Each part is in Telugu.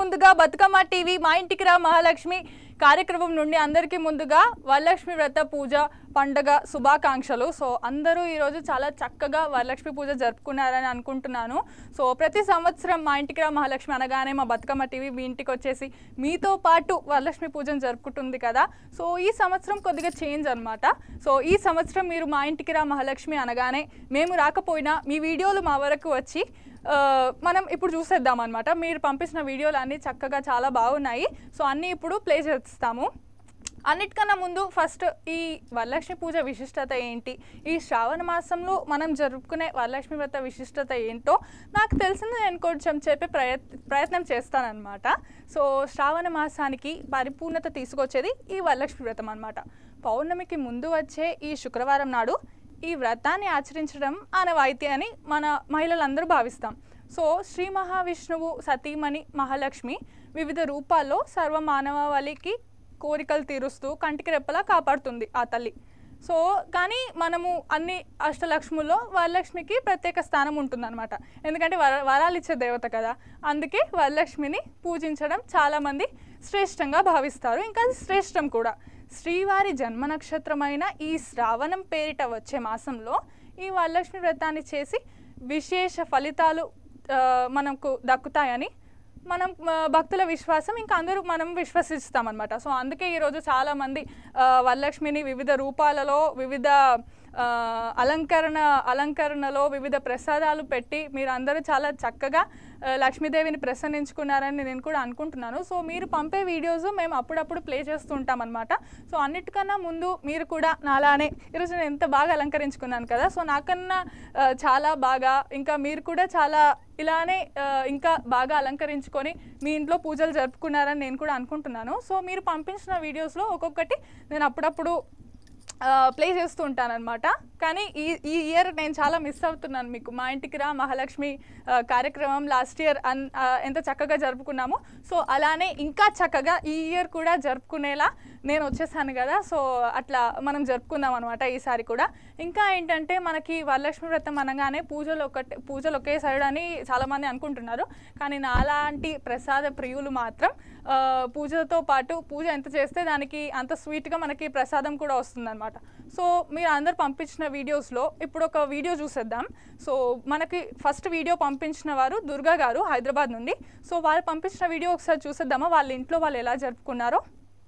ముందుగా బతుకమ్మ టీవీ మా ఇంటికి రా మహాలక్ష్మి కార్యక్రమం నుండి అందరికీ ముందుగా వరలక్ష్మి వ్రత పూజ పండగ శుభాకాంక్షలు సో అందరూ ఈరోజు చాలా చక్కగా వరలక్ష్మి పూజ జరుపుకున్నారని అనుకుంటున్నాను సో ప్రతి సంవత్సరం మా ఇంటికి రా మహాలక్ష్మి అనగానే మా బతుకమ్మ టీవీ మీ ఇంటికి వచ్చేసి మీతో పాటు వరలక్ష్మి పూజను జరుపుకుంటుంది కదా సో ఈ సంవత్సరం కొద్దిగా చేంజ్ అనమాట సో ఈ సంవత్సరం మీరు మా ఇంటికి రా మహాలక్ష్మి అనగానే మేము రాకపోయినా మీ వీడియోలు మా వరకు వచ్చి ఆ, మనం ఇప్పుడు చూసేద్దాం అనమాట మీరు పంపించిన వీడియోలు అన్నీ చక్కగా చాలా బాగున్నాయి సో అన్నీ ఇప్పుడు ప్లే చేస్తాము అన్నిటికన్నా ముందు ఫస్ట్ ఈ వరలక్ష్మి పూజ విశిష్టత ఏంటి ఈ శ్రావణ మాసంలో మనం జరుపుకునే వరలక్ష్మి వ్రత విశిష్టత ఏంటో నాకు తెలిసింది నేను కొంచెం చెప్పే ప్రయత్ ప్రయత్నం చేస్తానన్నమాట సో శ్రావణ మాసానికి పరిపూర్ణత తీసుకొచ్చేది ఈ వరలక్ష్మి వ్రతం అనమాట పౌర్ణమికి ముందు వచ్చే ఈ శుక్రవారం నాడు ఈ వ్రతాన్ని ఆచరించడం ఆనవాయితీ అని మన మహిళలందరూ భావిస్తాం సో శ్రీ మహావిష్ణువు సతీమణి మహాలక్ష్మి వివిధ రూపాల్లో సర్వ మానవాళికి కోరికలు తీరుస్తూ కంటికి రెప్పలా కాపాడుతుంది ఆ తల్లి సో కానీ మనము అన్ని అష్టలక్ష్ముల్లో వరలక్ష్మికి ప్రత్యేక స్థానం ఉంటుందన్నమాట ఎందుకంటే వర వరాలు ఇచ్చే దేవత కదా అందుకే వరలక్ష్మిని పూజించడం చాలామంది శ్రేష్టంగా భావిస్తారు ఇంకా అది శ్రేష్టం కూడా శ్రీవారి జన్మ నక్షత్రమైన ఈ శ్రావణం పేరిట వచ్చే మాసంలో ఈ వరలక్ష్మి వ్రతాన్ని చేసి విశేష ఫలితాలు ఆ, మనకు దక్కుతాయని మనం ఆ, భక్తుల విశ్వాసం ఇంకా అందరూ మనం విశ్వసిస్తాం అనమాట సో అందుకే ఈరోజు చాలామంది ఆ, వరలక్ష్మిని వివిధ రూపాలలో వివిధ ఆ, అలంకరణ అలంకరణలో వివిధ ప్రసాదాలు పెట్టి మీరు అందరూ చాలా చక్కగా ఆ, లక్ష్మీదేవిని ప్రసన్నించుకున్నారని నేను కూడా అనుకుంటున్నాను సో మీరు పంపే వీడియోస్ మేము అప్పుడప్పుడు ప్లే చేస్తూ ఉంటాం అనమాట సో అన్నిటికన్నా ముందు మీరు కూడా నాలానే ఈరోజు నేను ఎంత బాగా అలంకరించుకున్నాను కదా సో నాకన్నా ఆ, చాలా బాగా ఇంకా మీరు కూడా చాలా ఇలానే ఆ, ఇంకా బాగా అలంకరించుకొని మీ ఇంట్లో పూజలు జరుపుకున్నారని నేను కూడా అనుకుంటున్నాను సో మీరు పంపించిన వీడియోస్లో ఒక్కొక్కటి నేను అప్పుడప్పుడు ప్లే చేస్తూ ఉంటానన్నమాట కానీ ఈ ఈ ఇయర్ నేను చాలా మిస్ అవుతున్నాను మీకు మా ఇంటికి రా మహాలక్ష్మి ఆ, కార్యక్రమం లాస్ట్ ఇయర్ అన్ ఆ, ఎంత చక్కగా జరుపుకున్నాము సో అలానే ఇంకా చక్కగా ఈ ఇయర్ కూడా జరుపుకునేలా నేను వచ్చేసాను కదా సో అట్లా మనం జరుపుకుందాం అనమాట ఈసారి కూడా ఇంకా ఏంటంటే మనకి వరలక్ష్మి వ్రతం అనగానే పూజలు ఒకటి పూజలు ఒకే సైడ్ అని చాలామంది అనుకుంటున్నారు కానీ నాలాంటి ప్రసాద ప్రియులు మాత్రం ఆ, పూజతో పాటు పూజ ఎంత చేస్తే దానికి అంత స్వీట్గా మనకి ప్రసాదం కూడా వస్తుందన్నమాట సో మీరు అందరు పంపించిన వీడియోస్లో ఇప్పుడు ఒక వీడియో చూసేద్దాం సో మనకి ఫస్ట్ వీడియో పంపించిన వారు దుర్గా గారు హైదరాబాద్ నుండి సో వాళ్ళు పంపించిన వీడియో ఒకసారి చూసేద్దామా వాళ్ళ ఇంట్లో వాళ్ళు ఎలా జరుపుకున్నారో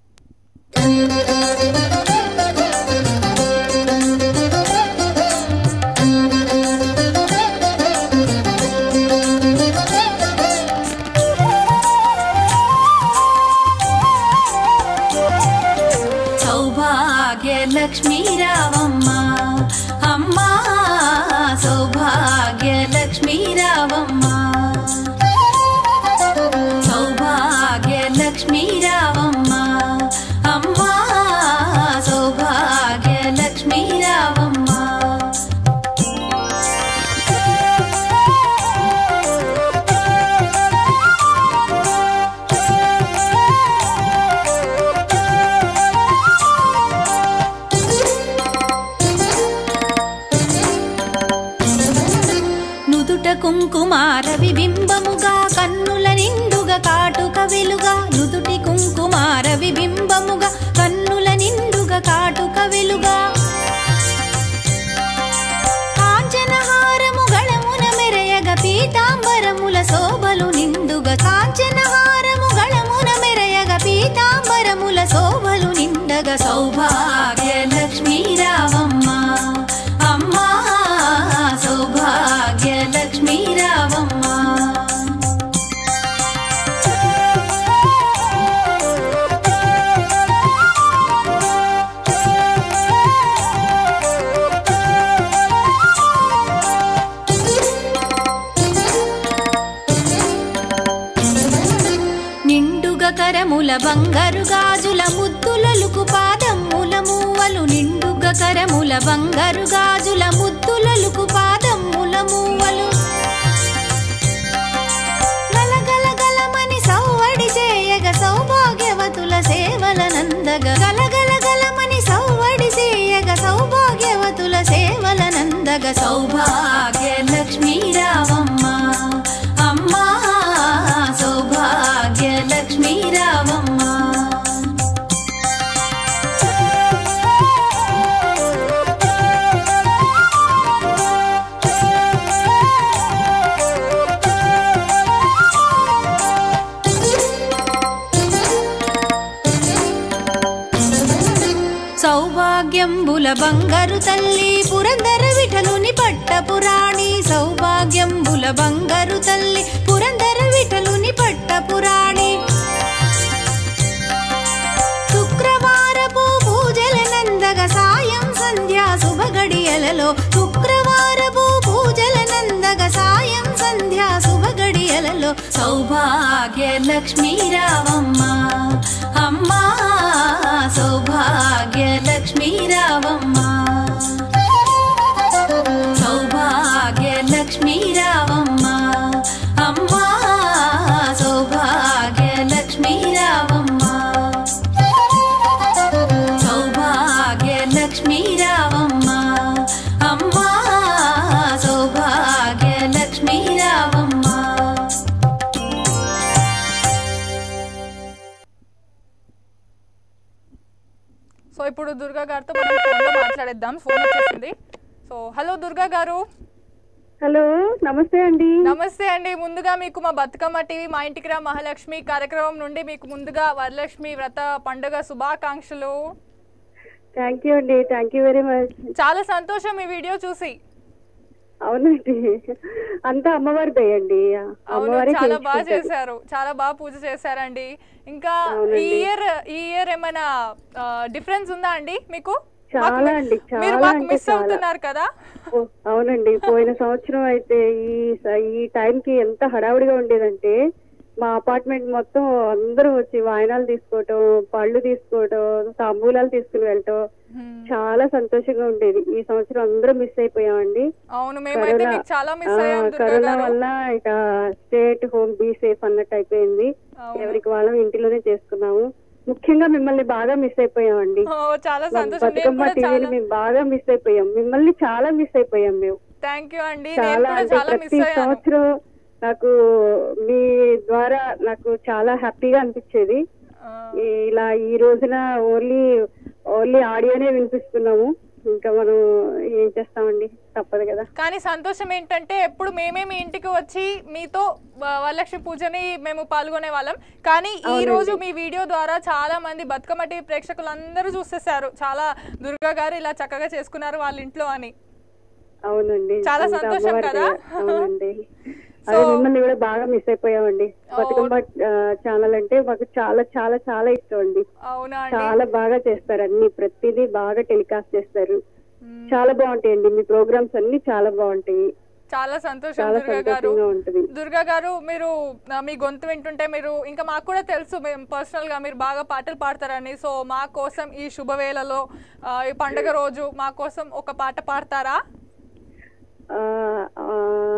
సౌభాగ్య లక్ష్మీ రావమ్మ అమ్మా సౌభాగ్య లక్ష్మీ రావమ్మ సౌభాగ్య లక్ష్మీ రావమ్మ అమ్మా సౌభాగ్య లక్ష్మీ రావమ్మ నుదుట కుంకుమార విబింబముగా కన్నుల నిండుగా కాటుక వెలుగా నుదుటి కుంకుమార విబింబముగా కన్నుల నిండుగా కాటుక వెలుగా కాంచనహారము గళమున మెరయగ పీతాంబరముల శోభలు నిండుగా కాంచనహారము గళమున మెరయగ పీతాంబరముల శోభలు నిండగ సౌభాగ్య లక్ష్మీ రావమ్మ అమ్మా సౌభాగ్య లక్ష్మీ రావమ్మ నిండుగా కరముల బంగారు గాజుల ముద్దులలుకు పాదమ్ముల మూవలు నిండుగా కరముల బంగారు గాజుల ముద్దులలుకు పాదమ్ముల మూవలు గలగల గలమని సౌవడి చేయగ సౌభాగ్యవతుల సేవల నందగ గలగల గలమని సౌవడి చేయగ సౌభాగ్యవతుల సేవల నందగ సౌభాగ్య లక్ష్మీ రావమ్మ అమ్మా సౌభాగ్య సౌభాగ్యంబుల బంగారు తల్లి పురందర విఠలుని పట్టపురాణి సౌభాగ్యంబుల బంగారు తల్లి పురందర విఠలుని పట్టపురాణి శుక్రవారపు పూజల నందగ సాయం సంధ్యా శుభగడియలలో శుక్రవారపు పూజల నందగ సాయం సంధ్యా శుభగడియలలో సౌభాగ్య లక్ష్మీ రావమ్మ అమ్మా సౌభాగ్య లక్ష్మీ రావమ్మ సౌభాగ్య లక్ష్మీ రావమ్మ అమ్మా సౌభాగ్య లక్ష్మీ రావమ్మ సౌభాగ్య లక్ష్మీ రావమ్మ అమ్మా సౌభాగ్య లక్ష్మీ రావమ్మ సో ఇప్పుడు దుర్గా గారితో మనం ఫోన్లో మాట్లాడేద్దాం ఫోన్ వచ్చేసింది సో హలో దుర్గా గారు హలో నమస్తే అండి నమస్తే అండి ముందుగా మీకు మా బతుకమ్మ టీవీ మా ఇంటికి రా మహాలక్ష్మి కార్యక్రమం నుండి మీకు ముందుగా వరలక్ష్మి వ్రత పండుగ శుభాకాంక్షలు థ్యాంక్ యూ అండి థ్యాంక్ యూ వెరీ మచ్ చాలా సంతోషం ఈ వీడియో చూసి అవునండి అంతా అమ్మవారి దయండి అవును అమ్మవారి చాలా బాగా చేశారు చాలా బాగా పూజ చేశారండి ఇంకా ఈ ఇయర్ ఈ ఇయర్ ఏమైనా డిఫరెన్స్ ఉందా అండి మీకు చాలా మాకు- అండి, మీరు చాలా మాకు అంటే మిస్ చాలా. అవుతున్నారు కదా అవునండి పోయిన సంవత్సరం అయితే ఈ స- ఈ టైంకి ఎంత హడావుడిగా ఉండేదంటే మా అపార్ట్మెంట్ మొత్తం అందరూ వచ్చి వాయనాలు తీసుకోవటం పళ్ళు తీసుకోవటం తాంబూలాలు తీసుకుని వెళ్ళటం హ్మ్. చాలా సంతోషంగా ఉండేది ఈ సంవత్సరం అందరూ మిస్ అయిపోయామండి అవును మేమైతే కరోనా మీకు చాలా మిస్ ఆ, అయ్యాం దుర్గా కరోనా గారు వల్ల ఇక స్టేట్ హోమ్ బీ సేఫ్ అన్నట్టు అయిపోయింది అవును. ఎవరికి వాళ్ళం ఇంటిలోనే చేసుకున్నాము ముఖ్యంగా మిమ్మల్ని బాగా మిస్ అయిపోయామండి ఓ, చాలా మా సంతోషం నేను బతుకమ్మ కూడా టీవీని చాలా మేము బాగా మిస్ అయిపోయాం మిమ్మల్ని చాలా మిస్ అయిపోయాం మేము థ్యాంక్ యూ అండి నేను చాలా కూడా అంటే చాలా మిస్ ప్రతి అయ్యాను సంవత్సరం నాకు మీ ద్వారా నాకు చాలా హ్యాపీగా అనిపించేది ఆ, ఈ- ఇలా ఈ రోజున ఓన్లీ ఓన్లీ ఆడియోనే వినిపిస్తున్నాము ఇంకా మనం ఏం చేస్తామండి తప్పదు కదా కానీ సంతోషం ఏంటంటే ఎప్పుడు మేమే మీ ఇంటికి వచ్చి మీతో వ- వరలక్ష్మి పూజని మేము పాల్గొనే వాళ్ళం కానీ ఈ రోజు మీ వీడియో ద్వారా చాలా మంది బతుకమ్మ టీవీ ప్రేక్షకులు అందరూ చూసేసారు చాలా దుర్గా గారు ఇలా చక్కగా చేసుకున్నారు వాళ్ళ ఇంట్లో అని అవునండి చాలా అంతా సంతోషం అమ్మవారి కదా? దయ. అవునండి అదే మిమ్మల్ని కూడా బాగా మిస్ అయిపోయామండి బతుకమ్మ ఛానల్ అంటే మాకు చాలా చాలా చాలా ఇష్టం అండి అవునా అండి చాలా బాగా చేస్తారు అన్ని ప్రతిదీ బాగా టెలికాస్ట్ చేస్తారు మ్మ్. చాలా బాగుంటాయండి మీ ప్రోగ్రామ్స్ అన్ని చాలా బాగుంటాయి చాలా సంతోషం చాలా దుర్గా గారు సంతోషంగా ఉంటది దుర్గా గారు మీరు ఆ, మీ గొంతు వింటుంటే మీరు ఇంకా మాకు కూడా తెలుసు మేము పర్సనల్ గా మీరు బాగా పాటలు పాడతారని సో మా కోసం ఈ శుభవేళలో ఆ, ఈ పండుగ రోజు మా కోసం ఒక పాట పాడతారా ఆ, ఆ,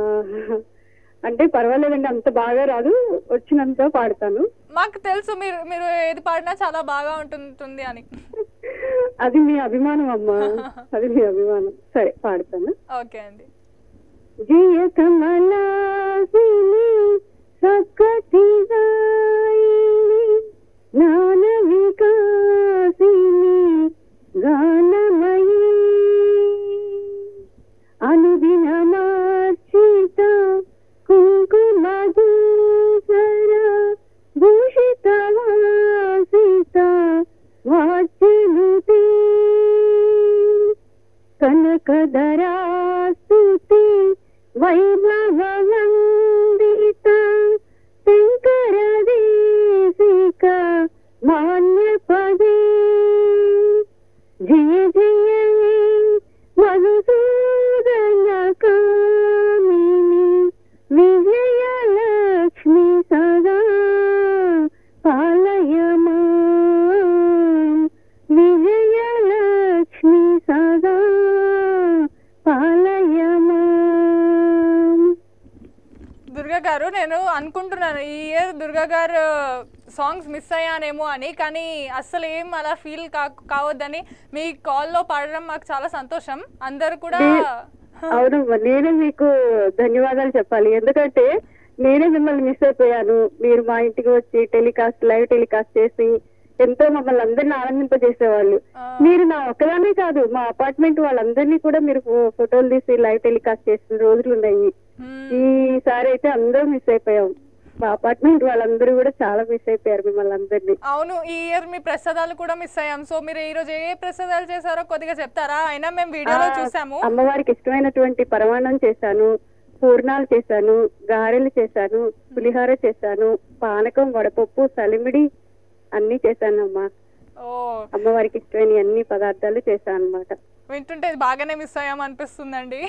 అంటే పర్వాలేదండి అంత బాగా రాదు వచ్చినంత పాడతాను మాకు తెలుసు మీరు మీరు ఏది పాడినా చాలా బాగా ఉంటుంటుంది అని అది మీ అభిమానం అమ్మా అది మీ అభిమానం సరే పాడతాను ఓకే అండి జయ కమలాసిని సకటి గాయిని జ్ఞాన వికాసిని గానమయీ అనుదినమార్చిత కుంకుమ దూసర భూషిత వాసిత వాచినుతి కనకధరాస్తుతి వైభవవందిత శంకర దేశిక మాన్యపదే జయ జయ మధుసూదన కామిని విజయలక్ష్మి సదా పాలయమా విజయలక్ష్మి సదా పాలయమా దుర్గా గారు నేను అనుకుంటున్నాను ఈ ఇయర్ దుర్గా గారు సాంగ్స్ మిస్ అయ్యానేమో అని కానీ అస్సలు ఏం అలా ఫీల్ కా కావద్దని మీ కాల్లో పాడడం మాకు చాలా సంతోషం అందరు కూడా అవునమ్మా నేనే మీకు ధన్యవాదాలు చెప్పాలి ఎందుకంటే నేనే మిమ్మల్ని మిస్ అయిపోయాను మీరు మా ఇంటికి వచ్చి టెలికాస్ట్ లైవ్ టెలికాస్ట్ చేసి ఎంతో మమ్మల్ని అందరిని ఆనందింపజేసేవాళ్ళు ఆ. మీరు నా ఒక్కదానే కాదు మా అపార్ట్మెంట్ వాళ్ళందరినీ కూడా మీరు ఫో- ఫోటోలు తీసి లైవ్ టెలికాస్ట్ చేసిన రోజులు ఉన్నాయి మ్మ్. ఈసారి అయితే అందరూ మిస్ అయిపోయాం మా అపార్ట్మెంట్ వాళ్ళందరూ కూడా చాలా మిస్ అయిపోయారు మిమ్మల్ని అందరినీ అవును ఈ ఇయర్ మీ ప్రసాదాలు కూడా మిస్ అయ్యాం సో మీరు ఈ రోజు ఏ ప్రసాదాలు చేశారో కొద్దిగా చెప్తారా అయినా మేము వీడియోలో ఆ, చూసాము అమ్మవారికి ఇష్టమైనటువంటి పరమాన్నం చేశాను పూర్ణాలు చేశాను గారెలు చేశాను పులిహోర చేశాను పానకం వడపప్పు సలిమిడి అన్ని చేశాను అమ్మా ఓ అమ్మవారికి ఇష్టమైన అన్ని పదార్థాలు చేశాను అన్నమాట వింటుంటే బాగానే మిస్ అయ్యాం అనిపిస్తుందండి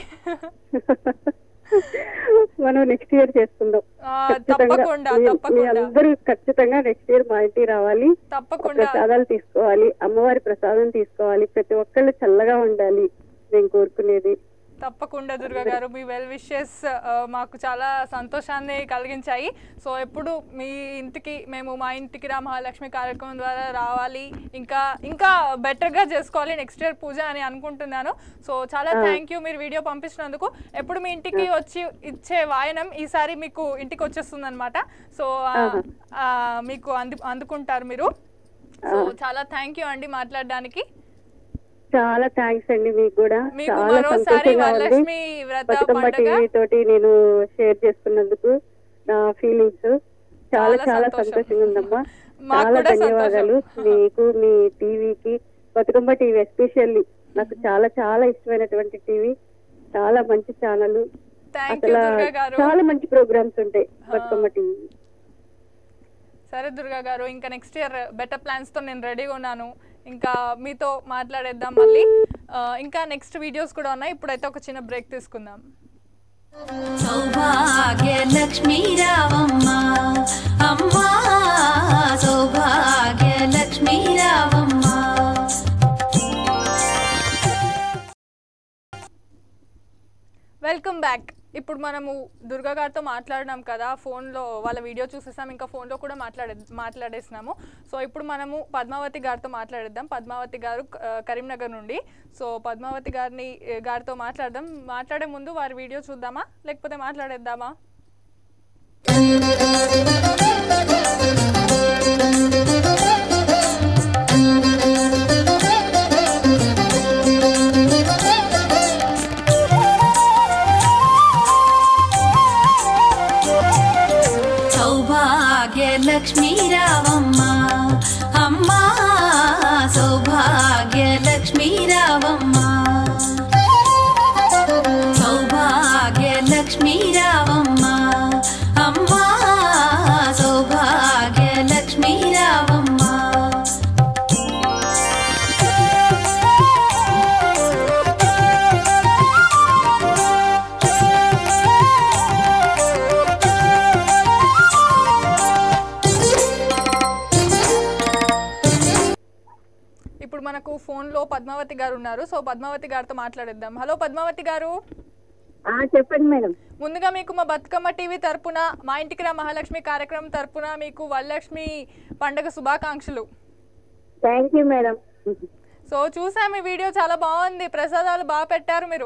మనం నెక్స్ట్ ఇయర్ చేసుకుందాం ఆ, ఖచ్చితంగా తప్పకుండా మీ- మీ తప్పకుండా అందరూ ఖచ్చితంగా నెక్స్ట్ ఇయర్ మా ఇంటికి రావాలి తప్పకుండా ప్రసాదాలు తీసుకోవాలి అమ్మవారి ప్రసాదం తీసుకోవాలి ప్రతి ఒక్కళ్ళు చల్లగా ఉండాలి నేను కోరుకునేది తప్పకుండా దుర్గా గారు మీ వెల్ విషెస్ మాకు చాలా సంతోషాన్ని కలిగించాయి సో ఎప్పుడు మీ ఇంటికి మేము మా ఇంటికి రా మహాలక్ష్మి కార్యక్రమం ద్వారా రావాలి ఇంకా ఇంకా బెటర్గా చేసుకోవాలి నెక్స్ట్ ఇయర్ పూజ అని అనుకుంటున్నాను సో చాలా థ్యాంక్ యూ మీరు వీడియో పంపించినందుకు ఎప్పుడు మీ ఇంటికి వచ్చి ఇచ్చే వాయనం ఈసారి మీకు ఇంటికి వచ్చేస్తుంది అనమాట సో మీకు అంది అందుకుంటారు మీరు సో చాలా థ్యాంక్ యూ అండి మాట్లాడడానికి చాలా థ్యాంక్స్ అండి మీకు కూడా మీకు చాలా మరోసారి సంతోషంగా ఉంది వరలక్ష్మి వ్రత బతుకమ్మ పండుగ టీవీ తోటి నేను షేర్ చేసుకున్నందుకు నా ఫీలింగ్స్ చాలా చాలా చాలా సంతోషం. సంతోషంగా ఉందమ్మా మాకు చాలా కూడా ధన్యవాదాలు సంతోషం. మీకు మీ టీవీకి బతుకమ్మ టీవీ ఎస్పెషల్లీ నాకు చాలా చాలా ఇష్టమైనటువంటి టీవీ చాలా మంచి ఛానల్ థ్యాంక్ యూ అసలు దుర్గా గారు చాలా మంచి ప్రోగ్రామ్స్ ఉంటాయి బతుకమ్మ టీవీ సరే దుర్గా గారు ఇంకా నెక్స్ట్ ఇయర్ బెటర్ ప్లాన్స్ తో నేను రెడీగా ఉన్నాను ఇంకా మీతో మాట్లాడేద్దాం మళ్ళీ ఆ, ఇంకా నెక్స్ట్ వీడియోస్ కూడా ఉన్నాయి ఇప్పుడైతే ఒక చిన్న బ్రేక్ తీసుకుందాం సౌభాగ్య లక్ష్మీ రావమ్మ అమ్మా సౌభాగ్య లక్ష్మీ రావమ్మ వెల్కమ్ బ్యాక్ ఇప్పుడు మనము దుర్గా గారితో మాట్లాడినాం కదా ఫోన్లో వాళ్ళ వీడియో చూసేసాం ఇంకా ఫోన్లో కూడా మాట్లాడే మాట్లాడేసినాము సో ఇప్పుడు మనము పద్మావతి గారితో మాట్లాడేద్దాం పద్మావతి గారు ఆ, కరీంనగర్ నుండి సో పద్మావతి గారిని ఏ, గారితో మాట్లాడదాం మాట్లాడే ముందు వారి వీడియో చూద్దామా లేకపోతే మాట్లాడేద్దామా సౌభాగ్య లక్ష్మీ రావమ్మ అమ్మా సౌభాగ్య లక్ష్మీ రావమ్మ సౌభాగ్య లక్ష్మీ రావమ్మ అమ్మా సౌభాగ్య లక్ష్మీ రావమ్మ ఇప్పుడు మనకు ఫోన్లో పద్మావతి గారు ఉన్నారు సో పద్మావతి గారితో మాట్లాడేద్దాం హలో పద్మావతి గారు ఆ, చెప్పండి మేడం ముందుగా మీకు మా బతుకమ్మ టీవీ తరపున మా ఇంటికి రా మహాలక్ష్మి కార్యక్రమం తరపున మీకు వరలక్ష్మి పండగ శుభాకాంక్షలు థ్యాంక్ యూ మేడం సో చూసాం ఈ వీడియో చాలా బాగుంది ప్రసాదాలు బాగా పెట్టారు మీరు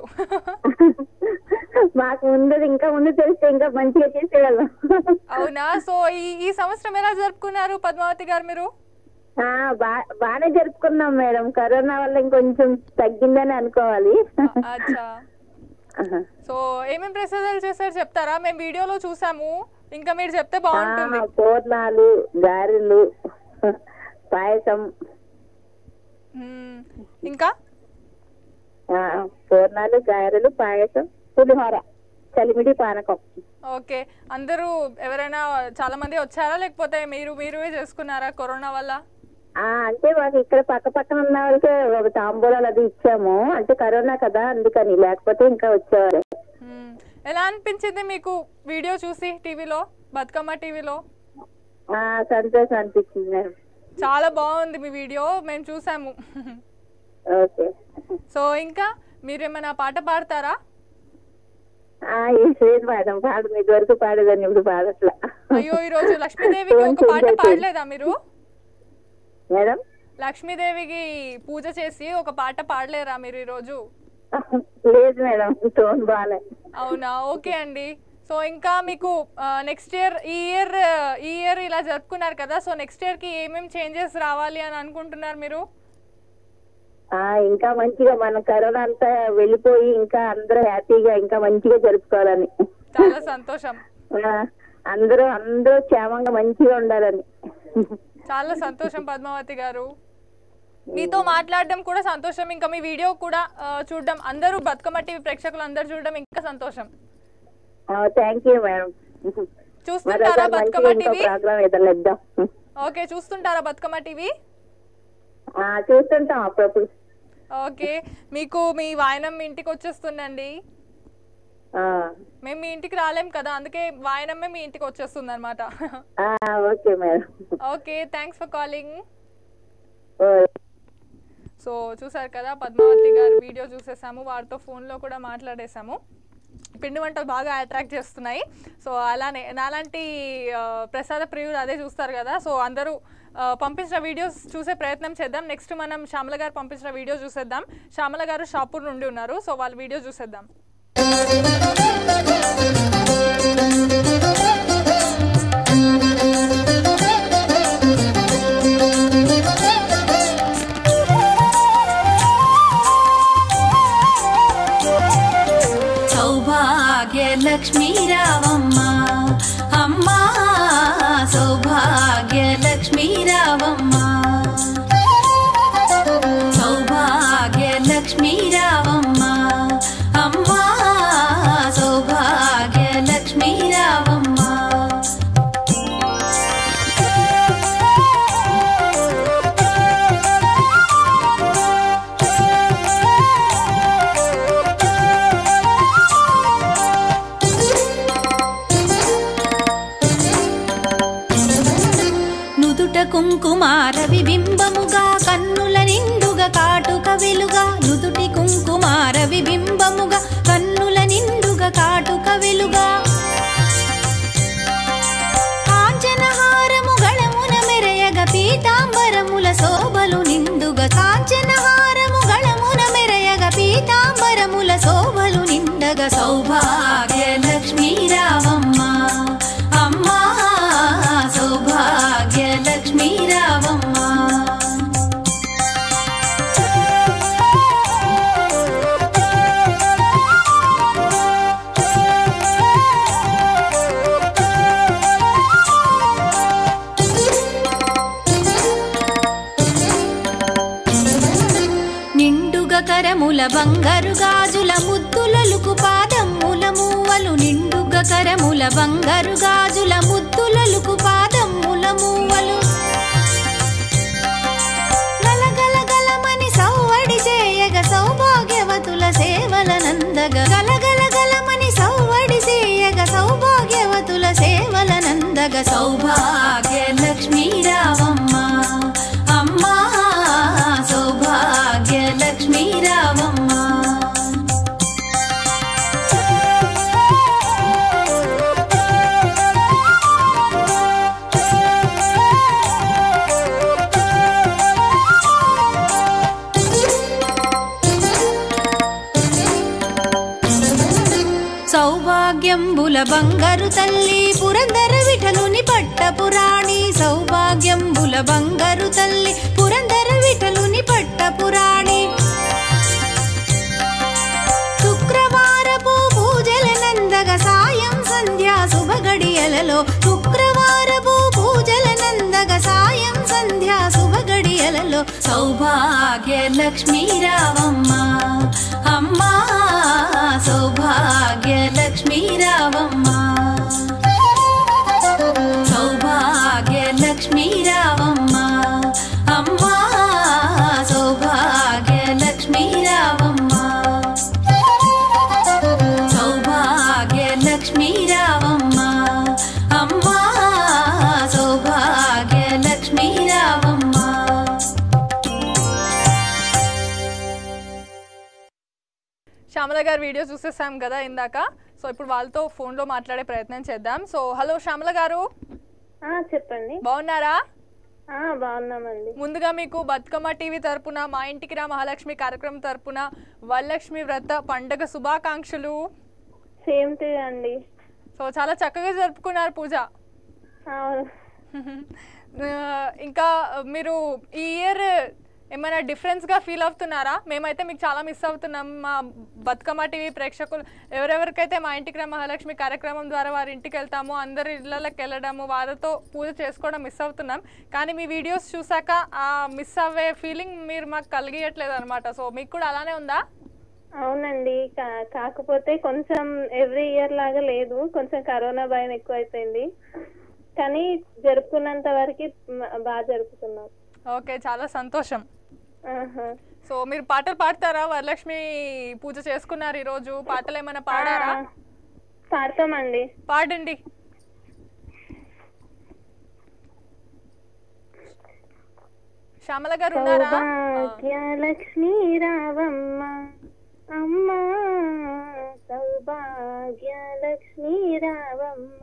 మాకు ముందు ఇంకా ముందు తెలిస్తే ఇంకా మంచిగా చేసేవాళ్ళం అవునా సో ఈ ఈ సంవత్సరం ఎలా జరుపుకున్నారు పద్మావతి గారు మీరు ఆ, బా బాగానే జరుపుకున్నాం మేడం కరోనా వల్ల ఇంకొంచెం తగ్గిందని అనుకోవాలి అచ్చా ఆహా. సో ఏమేం ప్రసాదాలు చేశారు చెప్తారా మేము వీడియోలో చూసాము ఇంకా మీరు చెప్తే బాగుంటుంది ఆ, పూర్ణాలు గారెలు పాయసం మ్మ్. ఇంకా ఆ, పూర్ణాలు గారెలు పాయసం పులిహోర చలిమిడి పానకం ఓకే అందరూ ఎవరైనా చాలా మంది వచ్చారా లేకపోతే మీరు మీరువే చేసుకున్నారా కరోనా వల్ల ఆ అంటే మాకు ఇక్కడ పక్క పక్కన ఉన్న వాళ్ళకి ఒక తాంబూలాలు అది ఇచ్చాము అంటే కరోనా కదా అందుకని లేకపోతే ఇంకా వచ్చేవారు మ్మ్. ఎలా అనిపించింది మీకు వీడియో చూసి టీవీలో బతుకమ్మ టీవీలో ఆ, సంతోషం అనిపించింది మేడం చాలా బాగుంది మీ వీడియో మేము చూసాము ఓకే సో ఇంకా మీరు ఏమైనా పాట పాడతారా ఆ, ఏం లేదు మేడం పాడు ఇది వరకు పాడేదాన్ని ఇప్పుడు పాడట్లా అయ్యో ఈరోజు లక్ష్మీదేవికి ఒక పాట పాడలేదా మీరు మేడం లక్ష్మీదేవికి పూజ చేసి ఒక పాట పాడలేరా మీరు ఈరోజు లేదు మేడం టోన్ బాగాలే అవునా ఓకే అండి సో ఇంకా మీకు నెక్స్ట్ ఇయర్ ఈ ఇయర్ ఈ ఇయర్ ఇలా జరుపుకున్నారు కదా సో నెక్స్ట్ ఇయర్కి ఏమేమి చేంజెస్ రావాలి అని అనుకుంటున్నారు మీరు ఆ ఇంకా మంచిగా మన కరోనా అంతా వెళ్ళిపోయి ఇంకా అందరూ హ్యాపీగా ఇంకా మంచిగా జరుపుకోవాలని చాలా సంతోషం ఆ, అందరూ అందరూ క్షేమంగా మంచిగా ఉండాలని చాలా సంతోషం పద్మావతి గారు మీతో మాట్లాడడం కూడా సంతోషం ఇంకా మీ వీడియో కూడా ఆ, చూడడం అందరూ బతుకమ్మ టీవీ ప్రేక్షకులు అందరూ చూడడం ఇంకా సంతోషం థ్యాంక్ యూ మేడం చూస్తుంటారా బతుకమ్మ ఇంకో టీవీ ప్రోగ్రామ్ ఏదైనా ఇద్దాం ఓకే చూస్తుంటారా బతుకమ్మ టీవీ ఆ, చూస్తుంటాం అప్పుడప్పుడు ఓకే మీకు మీ వాయనం మీ ఇంటికి వచ్చేస్తుందండి ఆ, మేము మీ ఇంటికి రాలేం కదా అందుకే వాయనమే మీ ఇంటికి వచ్చేస్తుంది అనమాట ఆ, okay madam okay thanks for calling ఓ, సో చూసారు కదా పద్మావతి గారు వీడియో చూసేసాము వారితో ఫోన్లో కూడా మాట్లాడేసాము పిండి వంటలు బాగా అట్రాక్ట్ చేస్తున్నాయి సో అలానే నాలాంటి ఆ, ప్రసాద ప్రియులు అదే చూస్తారు కదా సో అందరూ ఆ, పంపించిన వీడియోస్ చూసే ప్రయత్నం చేద్దాం నెక్స్ట్ మనం శ్యామల గారు పంపించిన వీడియో చూసేద్దాం శ్యామల గారు షాపూర్ నుండి ఉన్నారు సో వాళ్ళ వీడియో చూసేద్దాం సౌభాగ్య లక్ష్మీ రావమ్మ అమ్మా సౌభాగ్య లక్ష్మీ రావమ్మ సౌభాగ్య లక్ష్మీ రావమ్మ అమ్మా సౌభాగ్య లక్ష్మీ రావమ్మ నుదుట కుంకుమార విబింబముగా కన్నుల నిండుగా కాటుక వెలుగా నుదుటి కుంకుమార విబింబముగా కన్నుల నిండుగా కాటుక వెలుగా కాంచనహారము గళమున మెరయగ పీతాంబరముల శోభలు నిండుగా కాంచనహారము గళమున మెరయగ పీతాంబరముల శోభలు నిండగా సౌభాగ్య లక్ష్మీ రావమ్మ అమ్మా సౌభాగ్య లక్ష్మీ రావమ్మ నిండుగ కరముల బంగారు గాజుల ముద్దులలుకు పాదమ్ముల మూవలు నిండుగ కరముల బంగారు గాజుల ముద్దులలుకు పాదమ్ముల మూవలు గలగల గలమని సౌవడి చేయగ సౌభాగ్యవతుల సేవల నందగ గలగల గలమని సౌవడి చేయగ సౌభాగ్యవతుల సేవల నందగ సౌభాగ్య లక్ష్మీ రావమ్మ అమ్మా సౌభాగ్య లక్ష్మీ రావమ్మ సౌభాగ్యంబుల బంగారు తల్లి పురందర విఠలుని పట్ట పురాణి సౌభాగ్యంబుల బంగారు తల్లి పురందర విఠలుని పట్ట పురాణి శుక్రవారపు పూజల నందగ సాయం సంధ్యా శుభ గడియలలో శుక్రవారపు పూజల నందగ సాయం సంధ్యా శుభ గడియలలో సౌభాగ్య లక్ష్మీ రావమ్మ అమ్మా సౌభాగ్య లక్ష్మీ రావమ్మ సౌభాగ్య లక్ష్మీ రావమ్మ అమ్మా సౌభాగ్య లక్ష్మీ రావమ్మ సౌభాగ్య లక్ష్మీ రావమ్మ అమ్మా సౌభాగ్య లక్ష్మీ రావమ్మ శ్యామల గారి వీడియో చూసేసాం కదా ఇందాక సో ఇప్పుడు వాళ్ళతో ఫోన్లో మాట్లాడే ప్రయత్నం చేద్దాం సో హలో శ్యామల గారు ఆ, చెప్పండి బాగున్నారా ఆ, బాగున్నామండి ముందుగా మీకు బతుకమ్మ టీవీ తరపున మా ఇంటికి రా మహాలక్ష్మి కార్యక్రమం తరపున వరలక్ష్మి వ్రత పండగ శుభాకాంక్షలు సేమ్ టు అండి సో చాలా చక్కగా జరుపుకున్నారు పూజ అవును ఆ, ఇంకా మీరు ఈ ఇయర్ ఏమైనా డిఫరెన్స్గా ఫీల్ అవుతున్నారా మేమైతే మీకు చాలా మిస్ అవుతున్నాం మా బతుకమ్మ టీవీ ప్రేక్షకులు ఎవరెవరికైతే మా ఇంటికి రా మహాలక్ష్మి కార్యక్రమం ద్వారా వారి ఇంటికి వెళ్తామో అందరి ఇళ్ళకి వెళ్ళడము వారితో పూజ చేసుకోవడం మిస్ అవుతున్నాం కానీ మీ వీడియోస్ చూసాక ఆ మిస్ అవ్వే ఫీలింగ్ మీరు మాకు కలిగియట్లేదు అనమాట సో మీకు కూడా అలానే ఉందా అవునండి కా- కాకపోతే కొంచెం ఎవ్రీ ఇయర్ లాగా లేదు కొంచెం కరోనా భయం ఎక్కువ అయిపోయింది కానీ జరుపుకున్నంత వరకు మ- బాగా జరుపుకున్నాం ఓకే చాలా సంతోషం ఆహా. సో మీరు పాటలు పాడతారా వరలక్ష్మి పూజ చేసుకున్నారు ఈరోజు పాటలు ఏమైనా పాడారా ఆ, పాడతామండి పాడండి శ్యామల గారు ఉన్నారా సౌభాగ్యలక్ష్మి రావమ్మ అమ్మా సౌభాగ్యలక్ష్మి రావమ్మ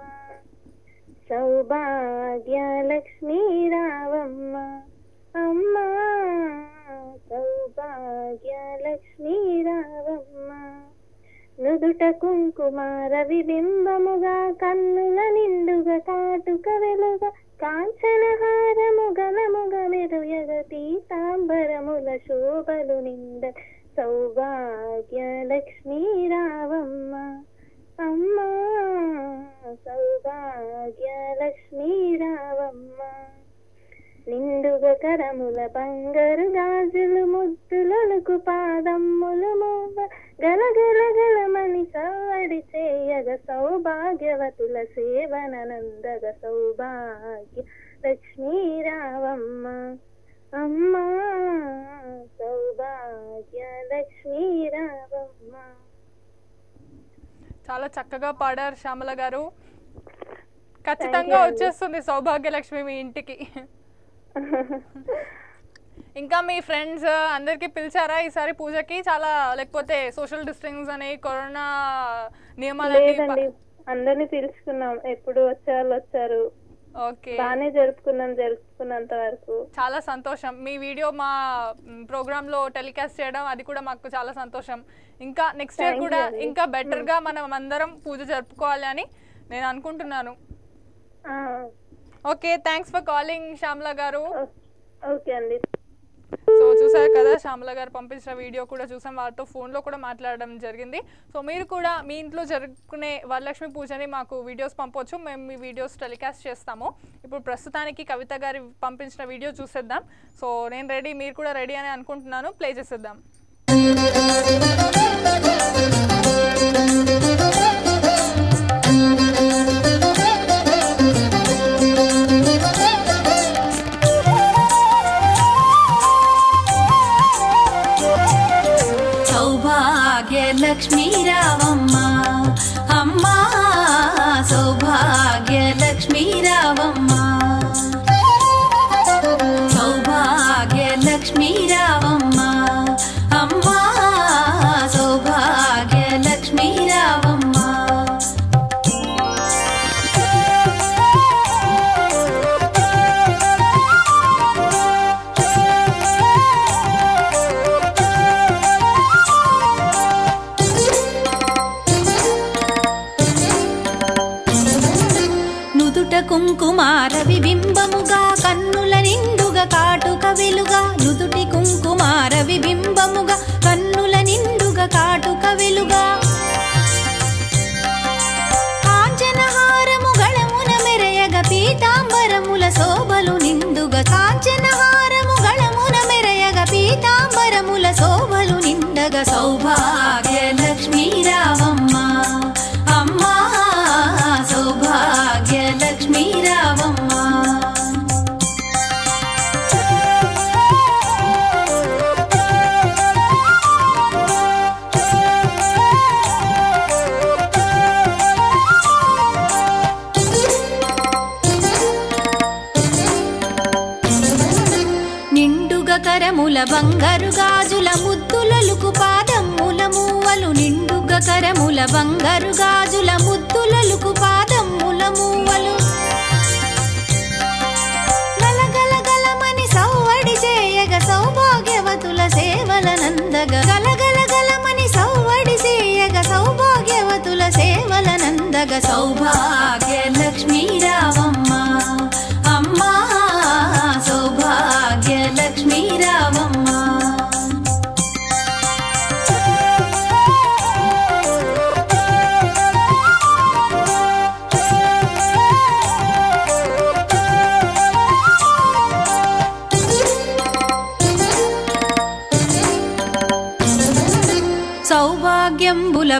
సౌభాగ్యలక్ష్మి రావమ్మ అమ్మా సౌభాగ్యలక్ష్మి రావమ్మ నుదుట కుంకుమార విబింబముగా కన్నుల నిండుగా కాటుక వెలుగా కాంచనహారము గలముగ మెరుయగ పీతాంబరముల శోభలు నింద సౌభాగ్య లక్ష్మీ రావమ్మ అమ్మా సౌభాగ్య లక్ష్మీ రావమ్మ నిండుగ కరముల బంగారు గాజులు ముద్దులకు పాదమ్ములు మూవ గలగల గలమని సవ్వడి చేయగ సౌభాగ్యవతుల సేవనందగ సౌభాగ్య లక్ష్మీ రావమ్మ అమ్మా సౌభాగ్య లక్ష్మీ రావమ్మ చాలా చక్కగా పాడారు శ్యామల గారు ఖచ్చితంగా వచ్చేస్తుంది సౌభాగ్యలక్ష్మి మీ ఇంటికి ఇంకా మీ ఫ్రెండ్స్ అందరికి పిలిచారా ఈసారి పూజకి చాలా లేకపోతే సోషల్ డిస్టెన్స్ అని కరోనా నియమాలన్నీ లేదండి అందరినీ పిలుచుకున్నాం ఎప్పుడు వచ్చే వాళ్ళు వచ్చారు ఓకే బాగానే జరుపుకున్నాం జరుపుకున్నంత వరకు చాలా సంతోషం మీ వీడియో మా ప్రోగ్రామ్ లో టెలికాస్ట్ చేయడం అది కూడా మాకు చాలా సంతోషం ఇంకా నెక్స్ట్ ఇయర్ Thank you కూడా అండి. ఇంకా బెటర్ గా మనం అందరం పూజ జరుపుకోవాలి అని నేను అనుకుంటున్నాను ఆ, okay thanks for calling Shyamala గారు ఓ- ఓకే అండి సో చూసారు కదా శ్యామల గారు పంపించిన వీడియో కూడా చూసాం వారితో ఫోన్లో కూడా మాట్లాడడం జరిగింది సో మీరు కూడా మీ ఇంట్లో జరుపుకునే వరలక్ష్మి పూజని మాకు వీడియోస్ పంపొచ్చు మేము మీ వీడియోస్ టెలికాస్ట్ చేస్తాము ఇప్పుడు ప్రస్తుతానికి కవిత గారి పంపించిన వీడియో చూసేద్దాం సో నేను రెడీ మీరు కూడా రెడీ అని అనుకుంటున్నాను ప్లే చేసేద్దాం సౌభాగ్య లక్ష్మీ రావమ్మ అమ్మా సౌభాగ్య లక్ష్మీ రావమ్మ సౌభాగ్య లక్ష్మీ రావమ్మ అమ్మా సౌభాగ్య లక్ష్మీ రావమ్మ నుదుట కుంకుమార విబింబముగా కన్నుల నిండుగా కాటుక వెలుగా నుదుటి కుంకుమార విబింబముగా కన్నుల నిండుగా కాటుక వెలుగా కాంచనహారము గళమున మెరయగ పీతాంబరముల శోభలు నిండుగా కాంచనహారము గళమున మెరయగ పీతాంబరముల శోభలు నిండగ సౌభాగ్య లక్ష్మీ రావమ్మ అమ్మా సౌభాగ్య లక్ష్మీ రావమ్మ నిండుగా కరముల బంగారు గాజుల ముద్దులలుకు పాదమ్ముల మూవలు నిండుగా కరముల బంగారు గాజుల ముద్దులలుకు పాదమ్ముల మూవలు గలగల గలమని సౌవడి చేయగ సౌభాగ్యవతుల సేవల నందగ గలగల గలమని సౌవడి చేయగ సౌభాగ్యవతుల సేవల నందగ సౌభాగ్య లక్ష్మీ రావమ్మ అమ్మా సౌభాగ్య లక్ష్మీ రావమ్మ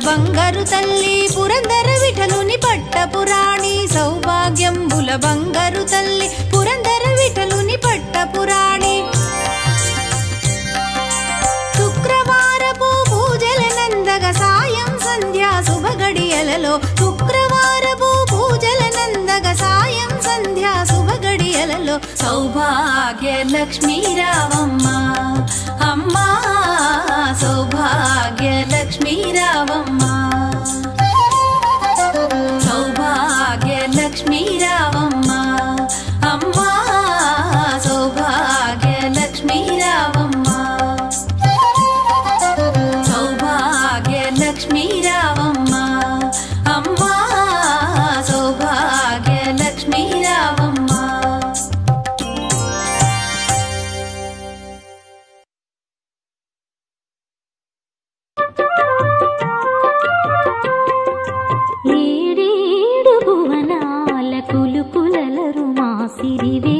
బంగారు తల్లి పురందర విఠలుని పట్టపురాణి సౌభాగ్యంబుల బంగారు తల్లి పురందర విఠలుని పట్టపురాణి శుక్రవారపు పూజల నందగ సాయం సంధ్యా శుభగడియలలో శుక్రవారపు పూజల నందగ సాయం సంధ్యా శుభగడియలలో సౌభాగ్య లక్ష్మీ రావమ్మ అమ్మా సౌభాగ్య లక్ష్మీ రావమ్మ సౌభాగ్య లక్ష్మీ రావమ్మ అమ్మా సౌభాగ్య లక్ష్మీ రావమ్మ సౌభాగ్య లక్ష్మీ రావమ్మ అమ్మా సౌభాగ్య లక్ష్మీ రావమ్మ ఏడేడు భువనాల కులుకులలరు మాసిరివే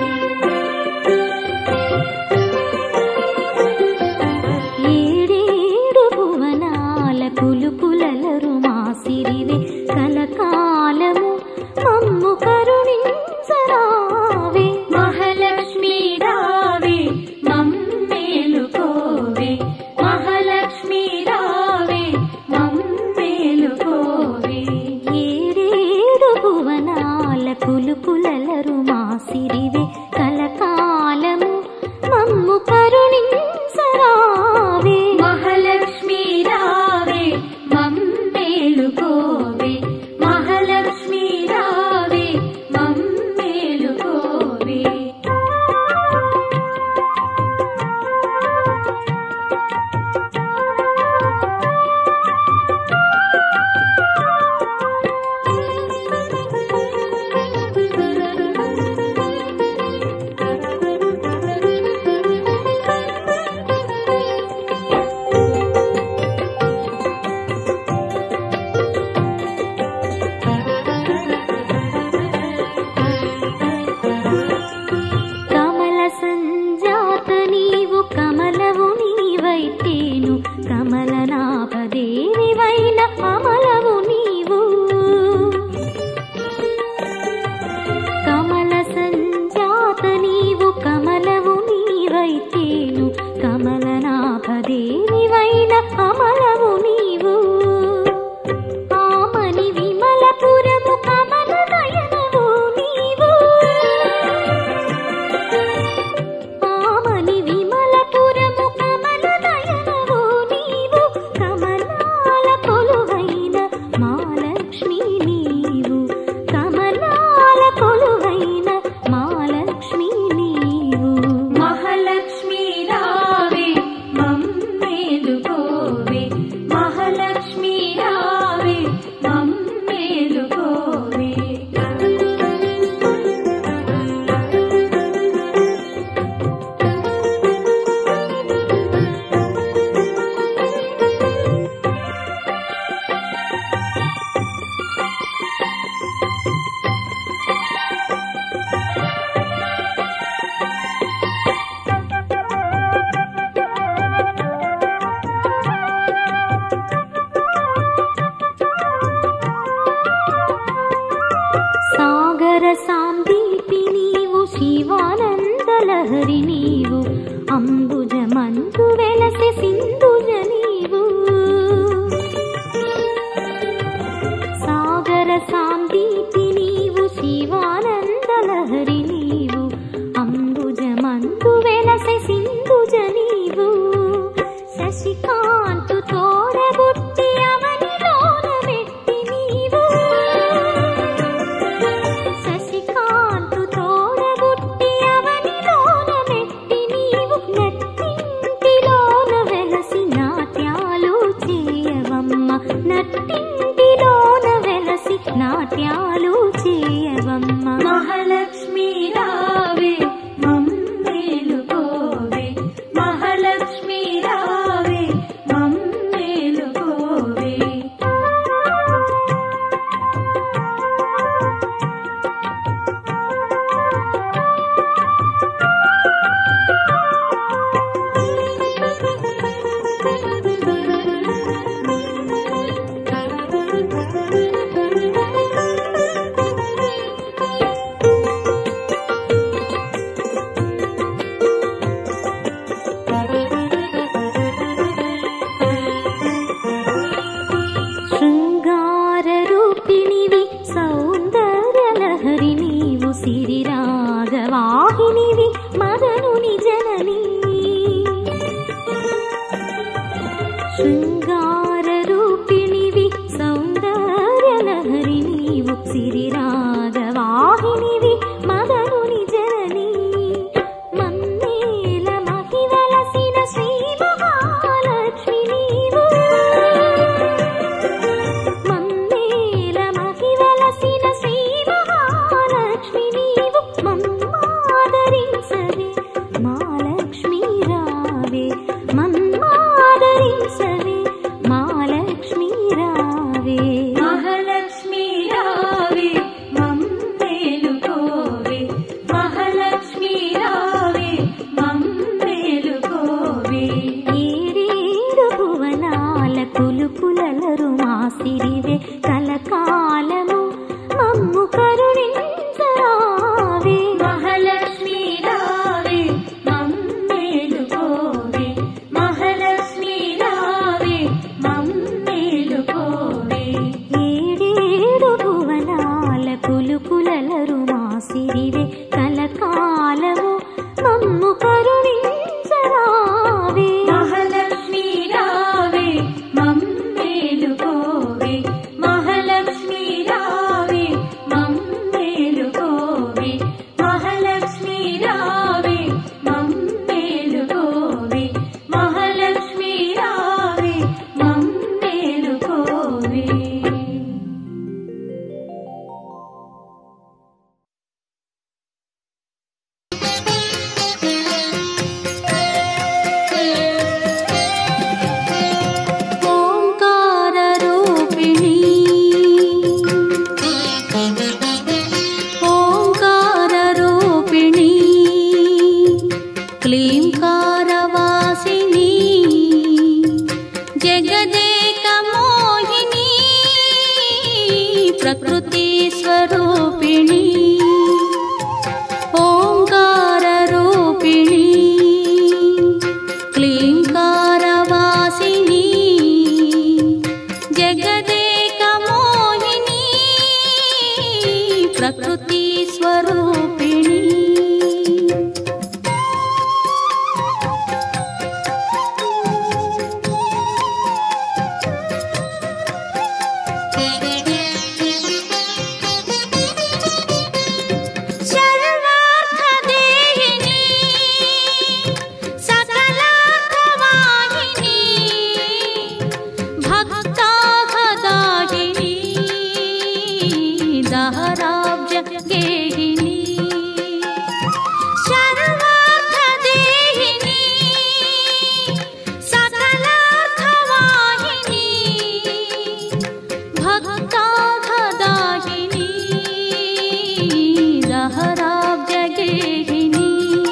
ఏడేడు భువనాల కులుకులలరు మాసిరివే కలకాలము మమ్ము కరుణించరావే మహాలక్ష్మి రావే మమ్మేలుకోవే మహాలక్ష్మి రావే మమ్మేలుకోవే ఏడేడు భువనాల కులుకులలరు మాసిరివే కలకాలము మమ్ము కరుణించరావే మహాలక్ష్మి రావే మమ్మేలుకోవే మహాలక్ష్మి రావే మమ్మేలుకోవే కమల సంజాత నీవు కమలవు నీవైతేను కమలనాభదేవివైన అమలవు నీవు కమల సంజాత నీవు కమలవు నీవైతేను కమలనాభదేవివైన అమలవు నీవు ఆమని విమలపురము కమల నయనవు నీవు ఆమని విమలపురము కమల నయనవు నీవు కమలాల కొలువైన మహాలక్ష్మి నీవు కమలాల కొలువైన మహాలక్ష్మి నీవు మహాలక్ష్మి రావే మమ్మేలుకోవే మహాలక్ష్మి రావే మమ్మేలుకోవే సాగర సాందీపి నీవు శివానందలహరి నీవు అంబుజమందు వెలసి సింధుజ నీవు సాగర సాందీపి నీవు శివానందలహరి నీవు అంబుజమందు వెలసి సింధుజ నీవు శశికాంతు తోడబుట్టి అవనిలోన మెట్టి నీవు శశికాంతు తోడబుట్టి అవనిలోన మెట్టి నీవు నట్టింటిలోన వెలసి నాట్యాలు చేయవమ్మ నట్టింటిలోన వెలసి నాట్యాలు చేయవమ్మ మహాలక్ష్మి రావే మమ్మేలుకోవే మహాలక్ష్మి రావే మమ్మేలుకోవే రావే మహాలక్ష్మి రావే మమ్మేలుకోవే మహాలక్ష్మి రావే మమ్మేలుకోవే ఏడేడు భువనాల కులుకులలరు మాసిరివే కలకాలము మమ్ము కరుణించరావే మహాలక్ష్మి రావే మమ్మేలుకోవే మహాలక్ష్మి రావే మమ్మేలుకోవే ఏడేడు భువనాల కులుకులలరు మాసిరివే కలకాలము మమ్ము కరుణించరావే మహాలక్ష్మి రావే మమ్మేలుకోవే మహాలక్ష్మి రావే మమ్మేలుకోవే మహాలక్ష్మి రావే మమ్మేలుకోవే మహాలక్ష్మి రావే మమ్మేలుకోవే ఓంకారరూపిణి ఓంకారరూపిణి క్లీంకారవాసిని జగదేకమోహిని ప్రకృతి స్వరూపిణి ఓంకారరూపిణి క్లీంకారవాసిని జగదేకమోహిని ప్రకృతి స్వరూపిణి సర్వార్థదేహిని सकलार्थवाहिनी भक्ताहदायिनी दहराब्जगेहिनी सर्वार्थदेहिनी सकलार्थवाहिनी भक्ताहदायिनी दहराब्जगेहिनी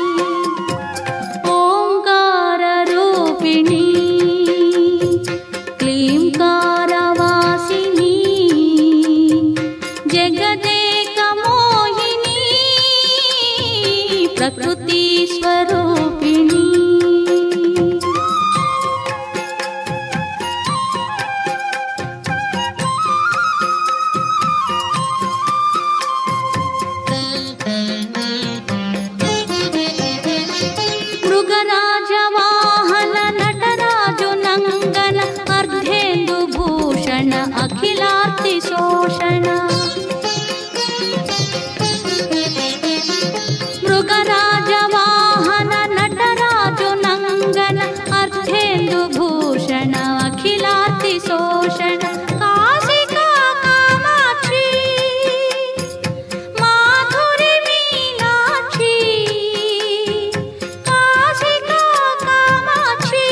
ओङ्काररूपिणी क्लीङ्कारवासिनी जगदेकमोहिनी प्रकृतिस्वरूपिणी మృగరాజవాహన నటరాజు నంగన అర్ధేందు భూషణ అఖిలార్తి శోషణ మృగరాజవాహన నటరాజు నంగన అర్ధేందు భూషణ అఖిలార్తి శోషణ కాశికా కామాక్షి మాధురి మీనాక్షి కాశికా కామాక్షి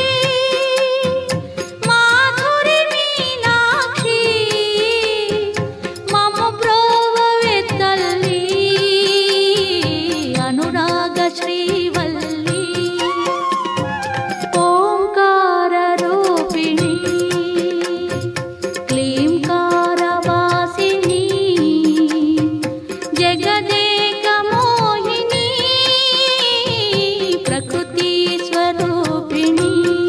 మాధురి మీనాక్షి మమ ప్రోవవే తల్లి అనురాగ శ్రీవల్లి ఓంకార రూపిణి క్లీంకారవాసిని జగదేకమోహిని ప్రకృతి స్వరూపిణి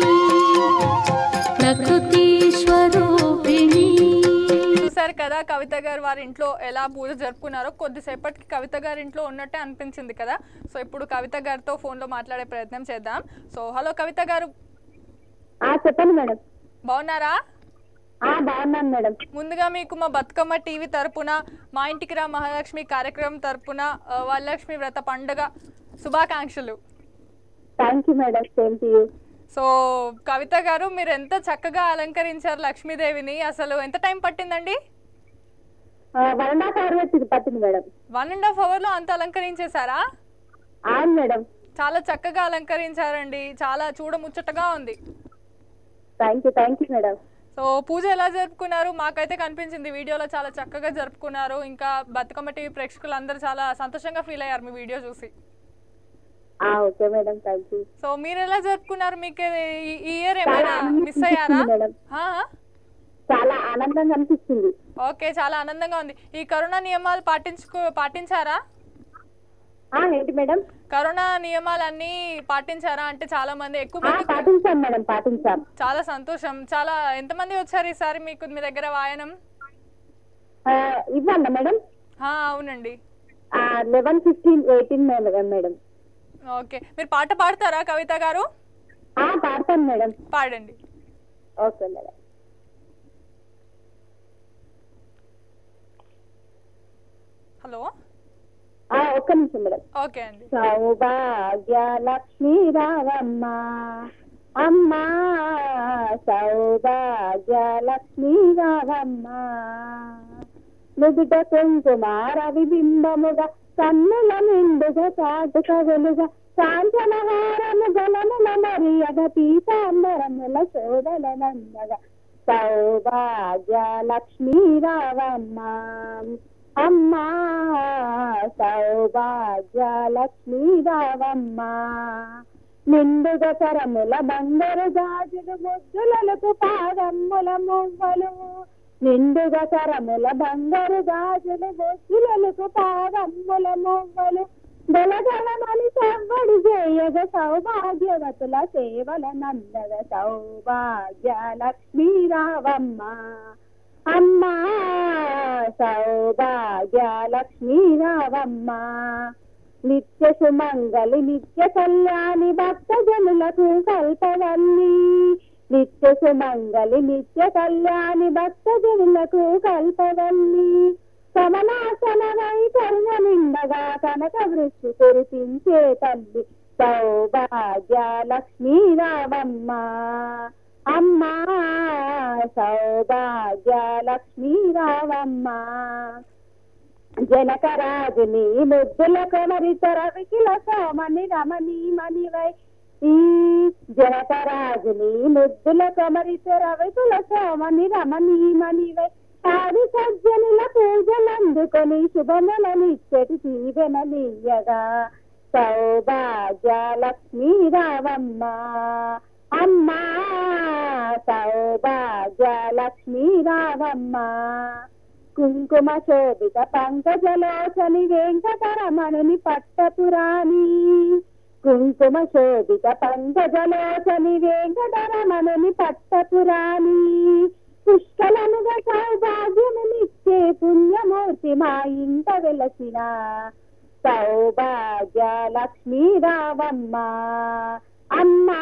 ప్రకృతి స్వరూపిణి చూసారు కదా కవిత గారు వారి ఇంట్లో ఎలా పూజ జరుపుకున్నారో కొద్దిసేపటికి కవిత గారి ఇంట్లో ఉన్నట్టే అనిపించింది కదా సో ఇప్పుడు కవిత గారితో ఫోన్లో మాట్లాడే ప్రయత్నం చేద్దాం సో హలో కవిత గారు ఆ చెప్పండి మేడం బాగున్నారా ఆ బాగున్నాను మేడం ముందుగా మీకు మా బతుకమ్మ టీవీ తరపున మా ఇంటికి రా మహాలక్ష్మి కార్యక్రమం తరపున ఆ, వరలక్ష్మి వ్రత పండుగ శుభాకాంక్షలు thank you madam same to you so Kavitha garu మీరు ఎంత చక్కగా అలంకరించారు లక్ష్మీదేవిని అసలు ఎంత టైం పట్టిందండి వన్ అండ్ హాఫ్ అవర్ వచ్చింది పట్టింది మేడం వన్ అండ్ హాఫ్ అవర్లో అంత అలంకరించేశారా అవును మేడం చాలా చక్కగా అలంకరించారండి చాలా చూడముచ్చటగా ఉంది thank you thank you madam so పూజ ఎలా జరుపుకున్నారు మాకైతే కనిపించింది వీడియోలో చాలా చక్కగా జరుపుకున్నారు ఇంకా బతుకమ్మ టీవీ ప్రేక్షకులు అందరూ చాలా సంతోషంగా ఫీల్ అయ్యారు మీ వీడియో చూసి ఆ, okay madam thank you so మీరు ఎలా జరుపుకున్నారు మీకు ఈ- ఈ ఇయర్ చాలా ఏమైనా ఆనందంగా మిస్ అయ్యారా అనిపించింది మేడం. ఆ? చాలా ఆనందంగా అనిపిస్తుంది ఓకే చాలా ఆనందంగా ఉంది ఈ కరోనా నియమాలు పాటించుకో పాటించారా ఆ, ఏంటి మేడం కరోనా నియమాలన్నీ పాటించారా అంటే చాలా మంది ఎక్కువ ఆ, మంది పాటించాం మేడం పాటించాం చాలా సంతోషం చాలా ఎంతమంది వచ్చారు ఈసారి మీకు మీ దగ్గర వాయనం ఆ, ఇవ్వండి మేడం ఆ, అవునండి eleven fifteen eighteen madam madam okay మీరు పాట పాడతారా కవిత గారు ఆ, పాడతాను మేడం పాడండి ఓకే మేడం హలో ఆ, ఒక్క నిమిషం మేడం ఓకే అండి సౌభాగ్య లక్ష్మీ రావమ్మ అమ్మా సౌభాగ్య లక్ష్మీ రావమ్మ నుదుట కుంకుమార విబింబముగా కన్నుల నిండుగా చాటుక వెలుగా కాంచనహారము గలముల మరియగ పీతాంబరముల శోభల నందగా సౌభాగ్య లక్ష్మీ రావమ్మ అమ్మా సౌభాగ్య లక్ష్మీ రావమ్మ నిండుగా కరముల బంగారు గాజులు ముద్దులకు పాదమ్ముల మువ్వలు నిండుగా కరముల బంగారు గాజులు ముద్దులకు పాదమ్ముల మువ్వలు గలగలమని సవ్వడి చేయగ సౌభాగ్యవతుల సేవల నందగ సౌభాగ్య లక్ష్మీ రావమ్మ అమ్మా సౌభాగ్య లక్ష్మీ రావమ్మ నిత్య సుమంగళి నిత్య కళ్యాణి భక్త జనులకు కల్పవల్లి నిత్య సుమంగళి నిత్య కళ్యాణి భక్త జనులకు కల్పవల్లి కమలాసన కరుణ నిండగా కనక వృష్టి కురిపించే తల్లి సౌభాగ్య లక్ష్మీ రావమ్మ అమ్మా సౌభాగ్య లక్ష్మీ రావమ్మ జనకరాజుని ముద్దుల కొమరి తరవికిల సోమని రమణి మణివై ఈ జనకరాజుని ముద్దుల కొమరి తరవికుల సోమని రమణి మణివై ఆది సజ్జనుల పూజలందుకొని శుభములనిచ్చటి దీవెనలీయగా సౌభాగ్య లక్ష్మీ రావమ్మ అమ్మా సౌభాగ్య లక్ష్మీ రావమ్మ కుంకుమ శోభిత పంకజలోచని వెంకటరమణుని పట్టపురాణి కుంకుమ శోభిత పంకజలోచని వెంకటరమణుని పట్టపురాణి పుష్కలముగా సౌభాగ్యమునిచ్చే పుణ్యమూర్తి మా ఇంట వెలసిన సౌభాగ్య లక్ష్మీ రావమ్మ అమ్మా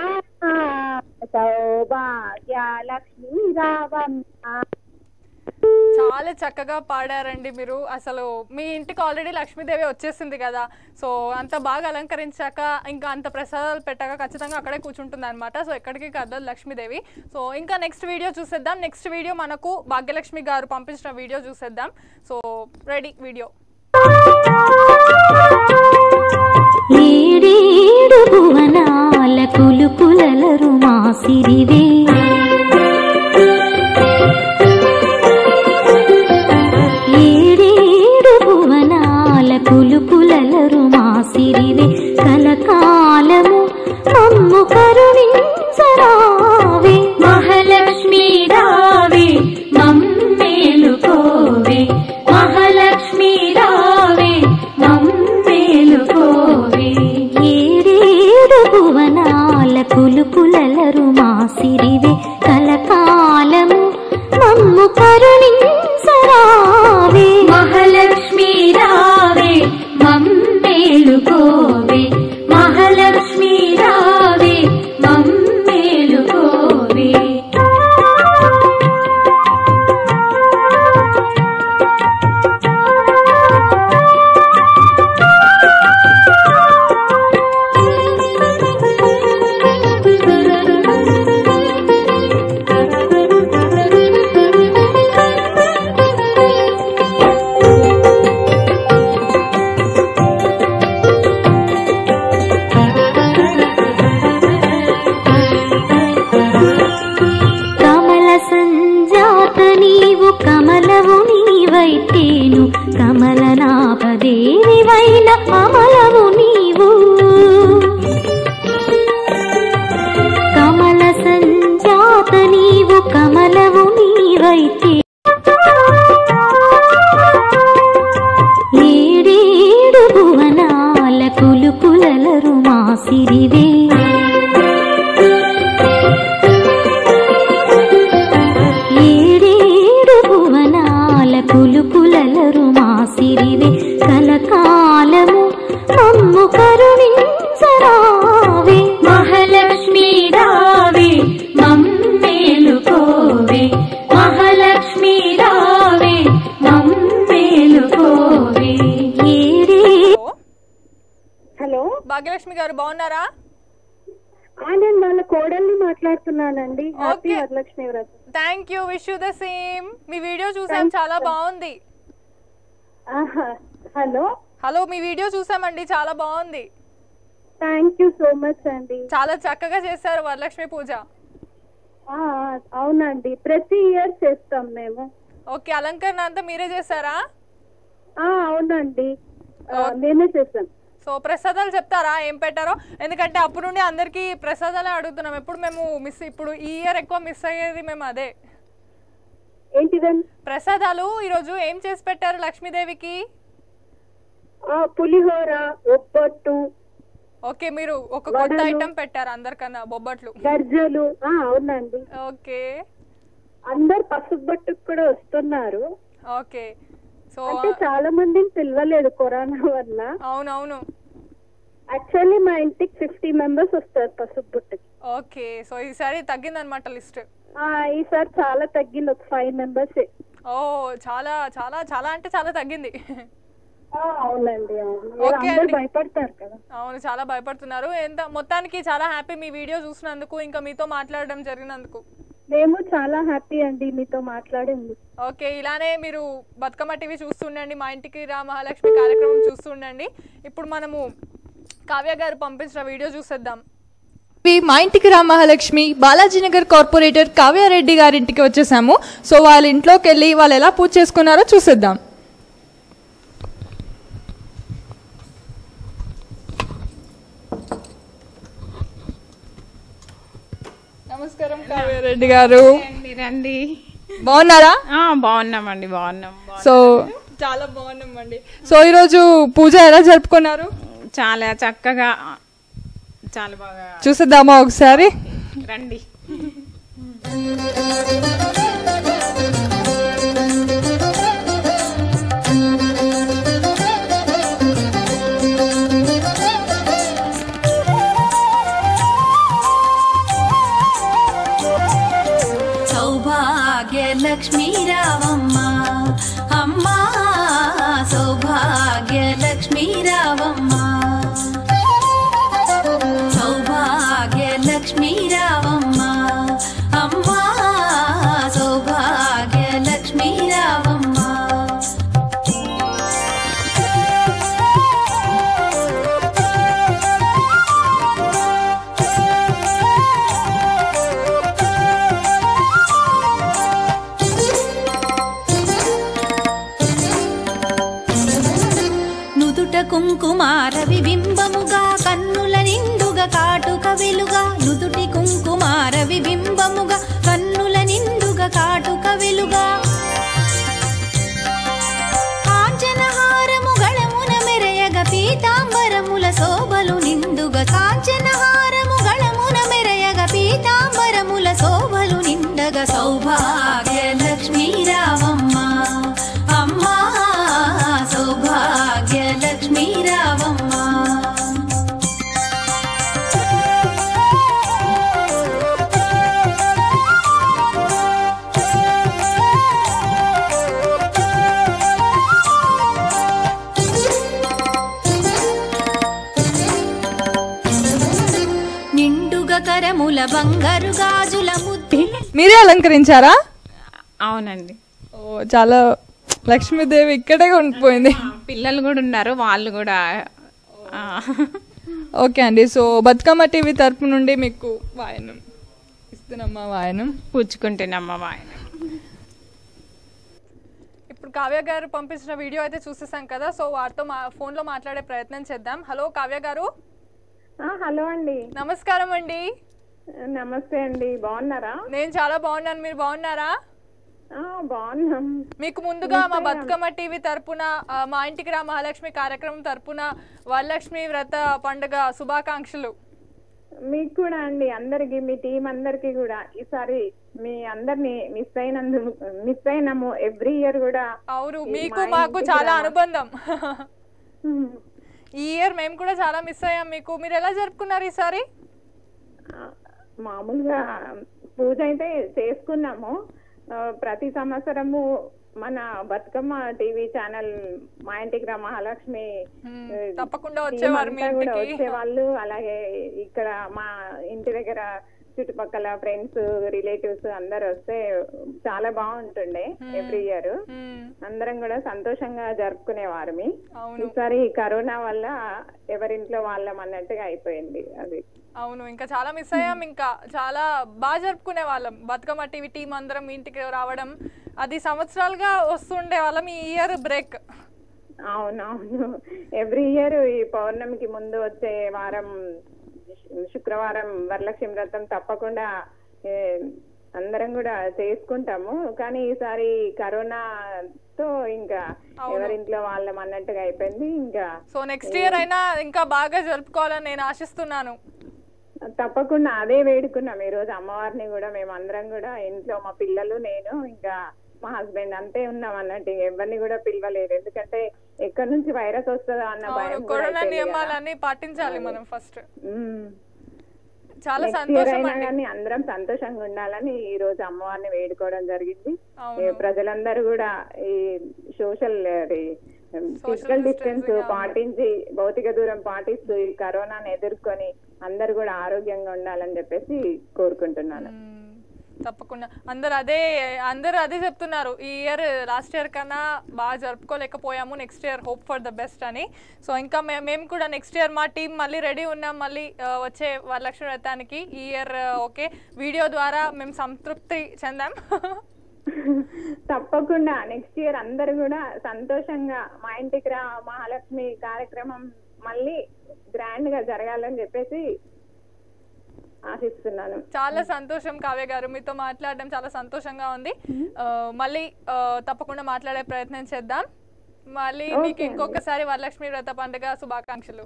సౌభాగ్య లక్ష్మీ రావమ్మ చాలా చక్కగా పాడారండి మీరు అసలు మీ ఇంటికి ఆల్రెడీ లక్ష్మీదేవి వచ్చేసింది కదా సో అంత బాగా అలంకరించాక ఇంకా అంత ప్రసాదాలు పెట్టాక ఖచ్చితంగా అక్కడే కూర్చుంటుంది అనమాట సో ఎక్కడికి కదలదు లక్ష్మీదేవి సో ఇంకా నెక్స్ట్ వీడియో చూసేద్దాం నెక్స్ట్ వీడియో మనకు భాగ్యలక్ష్మి గారు పంపించిన వీడియో చూసేద్దాం సో రెడీ వీడియో ఏడేడు భువనాల కులుకులలరు మా సిరివే ఏడేడు భువనాల కులుకులలరు మా సిరివే కలకాలము మమ్ము కరుణించరావే మహాలక్ష్మి రావే మమ్మేలుకోవే మహాలక్ష్మి రావే మమ్మేలుకోవే ఏడేడు భువనాల కులుకులలరు మా సిరివే కలకాలము మమ్ము కరుణించరావే మహాలక్ష్మి రావే మమ్మేలుకోవే మహాలక్ష్మి రావే మమ్మేలుకోవే కమలవు నీవైతేను కమలనాభదేవివైన అమలవు నీవు కమల సంజాత నీవు కమలవు నీవైతే ఏడేడు భువనాల కులుకులలరు మాసిరివే ఏడేడు భువనాల కులుకులలరు మాసిరివే కలకాలము మమ్ము కరుణించరావే మహాలక్ష్మి రావే మమ్మేలుకోవే మహాలక్ష్మి రావే మమ్మేలుకోవే ఏడే హలో భాగ్యలక్ష్మి గారు బాగున్నారా ఆ, నేను వాళ్ళ కోడల్ని మాట్లాడుతున్నానండి happy Okay. Varalakshmi Vratam thank you wish you the same మీ వీడియో చూసాం చాలా బాగుంది ఆహా. హలో హలో మీ వీడియో చూసామండి చాలా బాగుంది థ్యాంక్ యూ సో మచ్ అండి చాలా చక్కగా చేశారు వరలక్ష్మి పూజ ఆ, ఆ, అవునండి ప్రతి ఇయర్ చేస్తాం మేము ఓకే అలంకరణ అంతా మీరే చేశారా ఆ అవునండి ఆ, మేమే చేస్తాం సో ప్రసాదాలు చెప్తారా ఏం పెట్టారో ఎందుకంటే అప్పుడు నుండి అందరికీ ప్రసాదాలే అడుగుతున్నాం ఎప్పుడు మేము మిస్ ఇప్పుడు ఈ ఇయర్ ఎక్కువ మిస్ అయ్యేది మేము అదే ఏంటిదండి ప్రసాదాలు ఈరోజు ఏం చేసి పెట్టారు లక్ష్మీదేవికి ఆ, పులిహోర ఒబ్బట్టు ఓకే మీరు ఒక కొత్త వడలు. ఐటమ్ పెట్టారు అందరికన్నా బొబ్బట్లు గర్జలు ఆ, అవునండి ఓకే అందరు పసుపు బట్టుకు కూడా వస్తున్నారు ఓకే సో అంటే చాలా మందిని పిలవలేదు కరోనా వల్ల అవునవును యాక్చువల్లీ మా ఇంటికి ఫిఫ్టీ మెంబర్స్ వస్తారు పసుపు బుట్టకి ఓకే సో ఈసారి తగ్గిందనమాట లిస్ట్ ఆ, ఈసారి చాలా తగ్గింది ఒక ఫైవ్ మెంబర్స్ ఓ చాలా చాలా చాలా అంటే చాలా తగ్గింది అవునండి అవును మీరు ఓకే అందరూ అండి. భయపడతారు కదా అవును చాలా భయపడుతున్నారు ఎంత మొత్తానికి చాలా హ్యాపీ మీ వీడియో చూసినందుకు ఇంకా మీతో మాట్లాడడం జరిగినందుకు మేము చాలా హ్యాపీ అండి మీతో మాట్లాడింది ఓకే ఇలానే మీరు బతుకమ్మ టీవీ చూస్తుండండి మా ఇంటికి రా మహాలక్ష్మి కార్యక్రమం చూస్తుండండి ఇప్పుడు మనము కావ్య గారు పంపించిన వీడియో చూసేద్దాం మా ఇంటికి రా మహాలక్ష్మి బాలాజీనగర్ కార్పొరేటర్ కావ్యారెడ్డి గారి ఇంటికి వచ్చేసాము సో వాళ్ళ ఇంట్లోకి వెళ్ళి వాళ్ళు ఎలా పూజ చేసుకున్నారో చూసేద్దాం నమస్కారం కావ్యారెడ్డి గారు రండి రండి బాగున్నారా ఆ, బాగున్నామండి బాగున్నాం బా- సో చాలా బాగున్నామండి సో ఈరోజు పూజ ఎలా జరుపుకున్నారు చాలా చక్కగా చాలా బాగా చూసేద్దామా ఒకసారి రండి సౌభాగ్య లక్ష్మీ రావమ్మ అమ్మా సౌభాగ్య లక్ష్మీ రావమ్మ సౌభాగ్య లక్ష్మీ రావమ్మ అమ్మా సౌభాగ్య లక్ష్మీ రావమ్మ నుదుట కుంకుమార విబింబముగా కన్నుల నిండుగా కాటుక వెలుగా నుదుటి కుంకుమార విబింబముగా కన్నుల నిండుగా కాటుక వెలుగా కాంచనహారము గళమున మెరయగ పీతాంబరముల శోభలు నిండుగా కాంచనహారము గళమున మెరయగ పీతాంబరముల శోభలు నిండగ సౌభాగ్య లక్ష్మీ రావమ్మ అమ్మా సౌభాగ్య లక్ష్మీ రావమ్మ నిండుగా కరముల బంగారు గాజుల ముద్దు మీరే అలంకరించారా అవునండి ఓ చాలా లక్ష్మీదేవి ఇక్కడే ఉండిపోయింది ఆ, పిల్లలు కూడా ఉన్నారు వాళ్ళు కూడా ఆ, ఓకే అండి సో బతుకమ్మ టీవీ తరపు నుండి మీకు వాయనం ఇస్తున్నామ్మా వాయనం పుచ్చుకుంటున్నామ్మా ఆయన ఇప్పుడు కావ్య గారు పంపించిన వీడియో అయితే చూసేసాం కదా సో వారితో మా ఫోన్లో మాట్లాడే ప్రయత్నం చేద్దాం హలో కావ్య గారు హలో అండి నమస్కారం అండి నమస్తే అండి బాగున్నారా నేను చాలా బాగున్నాను మీరు బాగున్నారా ఆ, బాగున్నాం మీకు ముందుగా మా బతుకమ్మ టీవీ తరపున ఆ, మా ఇంటికి రా మహాలక్ష్మి కార్యక్రమం తరపున వరలక్ష్మి వ్రత పండుగ శుభాకాంక్షలు మీకు కూడా అండి అందరికి మీ టీం అందరికి కూడా ఈసారి మీ అందరిని మిస్ అయినందు మిస్ అయినాము ఎవ్రీ ఇయర్ కూడా అవును ఈ మీకు మా మాకు ఇంటికి చాలా రా. అనుబంధం ఈ ఇయర్ మేము కూడా చాలా మిస్ అయ్యాం మీకు మీరు ఎలా జరుపుకున్నారు ఈసారి ఆ, మామూలుగా పూజ అయితే చేసుకున్నాము ఆ, ప్రతి సంవత్సరము మన బతుకమ్మ టీవీ ఛానల్ మా ఇంటికి రా మహాలక్ష్మి హ్మ్, ఆ, తప్పకుండా team వచ్చేవారు మీ అంతా కూడా ఇంటికి. వచ్చేవాళ్ళు అలాగే ఇక్కడ మా ఇంటి దగ్గర చుట్టుపక్కల ఫ్రెండ్స్ రిలేటివ్స్ అందరు వస్తే చాలా బాగుంటుండే ఎవ్రీ ఇయర్ హ్మ్, అందరం కూడా సంతోషంగా జరుపుకునేవారు అవును ఈసారి కరోనా వల్ల ఎవరింట్లో వాళ్ళం అన్నట్టుగా అయిపోయింది అది అవును ఇంకా చాలా మిస్ అయ్యాం ఇంకా చాలా బాగా జరుపుకునే వాళ్ళం బతుకమ్మ టీవీ టీం అందరం మీ ఇంటికి రావడం అది సంవత్సరాలుగా వస్తుండే వాళ్ళం ఈ ఇయర్ బ్రేక్ అవునవును ఎవ్రీ ఇయర్ ఈ పౌర్ణమికి ముందు వచ్చే వారం శు- శుక్రవారం వరలక్ష్మి వ్రతం తప్పకుండా ఏ, అందరం కూడా చేసుకుంటాము కానీ ఈసారి కరోనాతో ఇంకా ఎవరింట్లో వాళ్ళం అన్నట్టుగా అయిపోయింది ఇంకా సో నెక్స్ట్ ఇయర్ అయినా ఇంకా బాగా జరుపుకోవాలని నేను ఆశిస్తున్నాను తప్పకుండా అదే వేడుకున్నాం ఈ రోజు అమ్మవారిని కూడా మేము అందరం కూడా ఇంట్లో మా పిల్లలు నేను ఇంకా మా హస్బెండ్ అంతే ఉన్నాం అన్నట్టు ఇంక ఎవరిని కూడా పిలవలేదు ఎందుకంటే ఎక్కడి నుంచి వైరస్ వస్తుందో అన్న భయం అవును కూడా కరోనా అయిపోయింది కదా. నియమాలన్నీ పాటించాలి మనం ఫస్ట్ మ్మ్. చాలా Next year సంతోషం అయినా అండి కానీ అందరం సంతోషంగా ఉండాలని ఈ రోజు అమ్మవారిని వేడుకోవడం జరిగింది అవును. ఏ, ప్రజలందరూ కూడా ఈ సోషల్ ఫిజికల్ డిస్టెన్స్ పాటించి భౌతిక దూరం పాటిస్తూ ఈ కరోనాను ఎదుర్కొని అందరు కూడా ఆరోగ్యంగా ఉండాలని చెప్పేసి కోరుకుంటున్నాను మ్మ్. తప్పకుండా అందరు అదే అందరు అదే చెప్తున్నారు ఈ ఇయర్ లాస్ట్ ఇయర్ కన్నా బాగా జరుపుకోలేకపోయాము next year hope for the best అని సో ఇంకా మే- మేము కూడా నెక్స్ట్ ఇయర్ మా టీం మళ్ళీ రెడీ ఉన్నాం మళ్ళీ ఆ, వచ్చే వరలక్ష్మి వ్రతానికి ఈ ఇయర్ ఓకే వీడియో ద్వారా మేము సంతృప్తి చెందాం తప్పకుండా నెక్స్ట్ ఇయర్ అందరు కూడా సంతోషంగా మా ఇంటికి రా మహాలక్ష్మి కార్యక్రమం మళ్ళీ గ్రాండ్ గా జరగాలని చెప్పేసి ఆశిస్తున్నాను చాలా సంతోషం కావ్య గారు మీతో మాట్లాడడం చాలా సంతోషంగా ఉంది ఆ, మళ్ళీ ఆ, తప్పకుండా మాట్లాడే ప్రయత్నం చేద్దాం మళ్ళీ మీకు Okay. ఇంకొకసారి వరలక్ష్మి వ్రత పండుగ శుభాకాంక్షలు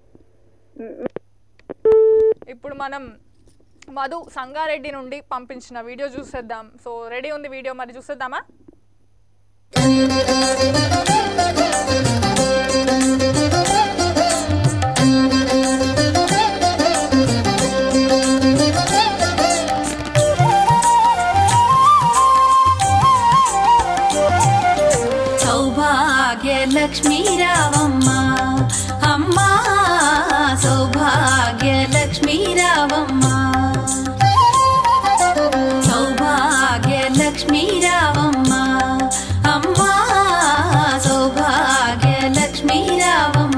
ఇప్పుడు మనం మధు సంగారెడ్డి నుండి పంపించిన వీడియో చూసేద్దాం సో రెడీ ఉంది వీడియో మరి చూసేద్దామా సౌభాగ్య లక్ష్మీ రావమ్మ అమ్మా సౌభాగ్య లక్ష్మీ రావమ్మ సౌభాగ్య లక్ష్మీ రావమ్మ అమ్మా సౌభాగ్య లక్ష్మీ రావమ్మ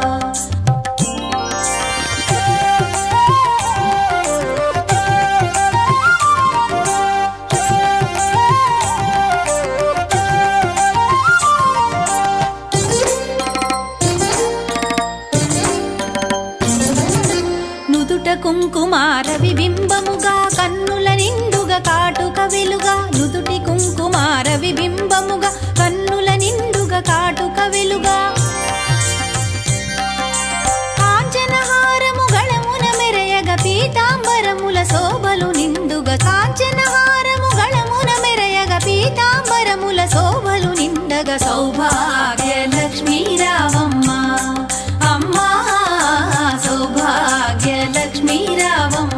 నుదుట కుంకుమార విబింబముగా కన్నుల నిండుగా కాటుక వెలుగా నుదుటి కుంకుమార విబింబముగా కన్నుల నిండుగా కాటుక వెలుగా కాంచనహారము గళమున మెరయగ పీతాంబరముల శోభలు నిండుగా కాంచనహారము గళమున మెరయగ పీతాంబరముల శోభలు నిండగా సౌభాగ్య లక్ష్మీ రావమ్మ అమ్మా సౌభాగ్య లక్ష్మీ రావమ్మ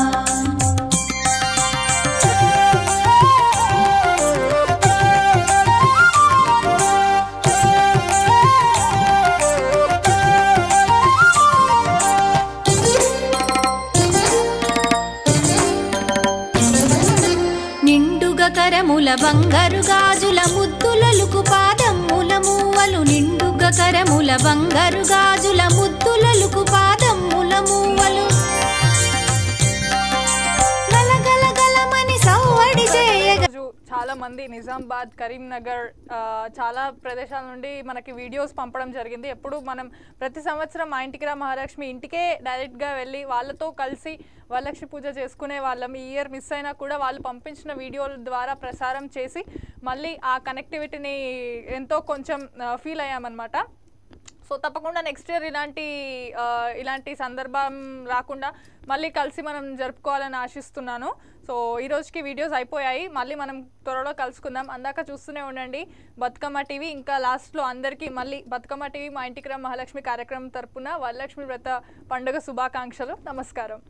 నిండుగ కరముల బంగారు గాజుల ముద్దులలుకు పాదమ్ముల మూవలు నిండుగ కరముల బంగారు గాజుల ముద్దులలుకు పాదమ్ముల మూవలు గలగల గలమని సవ్వడి చేయగ రోజు చాలా చాలా మంది నిజామాబాద్ కరీంనగర్ ఆ, చాలా ప్రదేశాల నుండి మనకి వీడియోస్ పంపడం జరిగింది ఎప్పుడు మనం ప్రతి సంవత్సరం మా ఇంటికి రా మహాలక్ష్మి ఇంటికే డైరెక్ట్గా వెళ్ళి వాళ్ళతో కలిసి వరలక్ష్మి పూజ చేసుకునే వాళ్ళం ఈ ఇయర్ మిస్ అయినా కూడా వాళ్ళు పంపించిన వీడియోల ద్వారా ప్రసారం చేసి మళ్ళీ ఆ కనెక్టివిటీని ఎంతో కొంచెం ఫీల్ అయ్యామన్నమాట సో తప్పకుండా నెక్స్ట్ ఇయర్ ఇలాంటి ఆ, ఇలాంటి సందర్భం రాకుండా మళ్ళీ కలిసి మనం జరుపుకోవాలని ఆశిస్తున్నాను సో ఈ రోజుకి వీడియోస్ అయిపోయాయి మళ్ళీ మనం త్వరలో కలుసుకుందాం అందాక చూస్తూనే ఉండండి బతుకమ్మ టీవీ ఇంకా లాస్ట్లో అందరికీ మళ్ళీ బతుకమ్మ టీవీ మా ఇంటికి రా మహాలక్ష్మి కార్యక్రమం తరపున వరలక్ష్మి వ్రత పండుగ శుభాకాంక్షలు నమస్కారం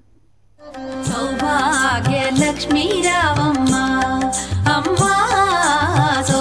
సౌభాగ్య లక్ష్మీ రావమ్మ అమ్మా సౌ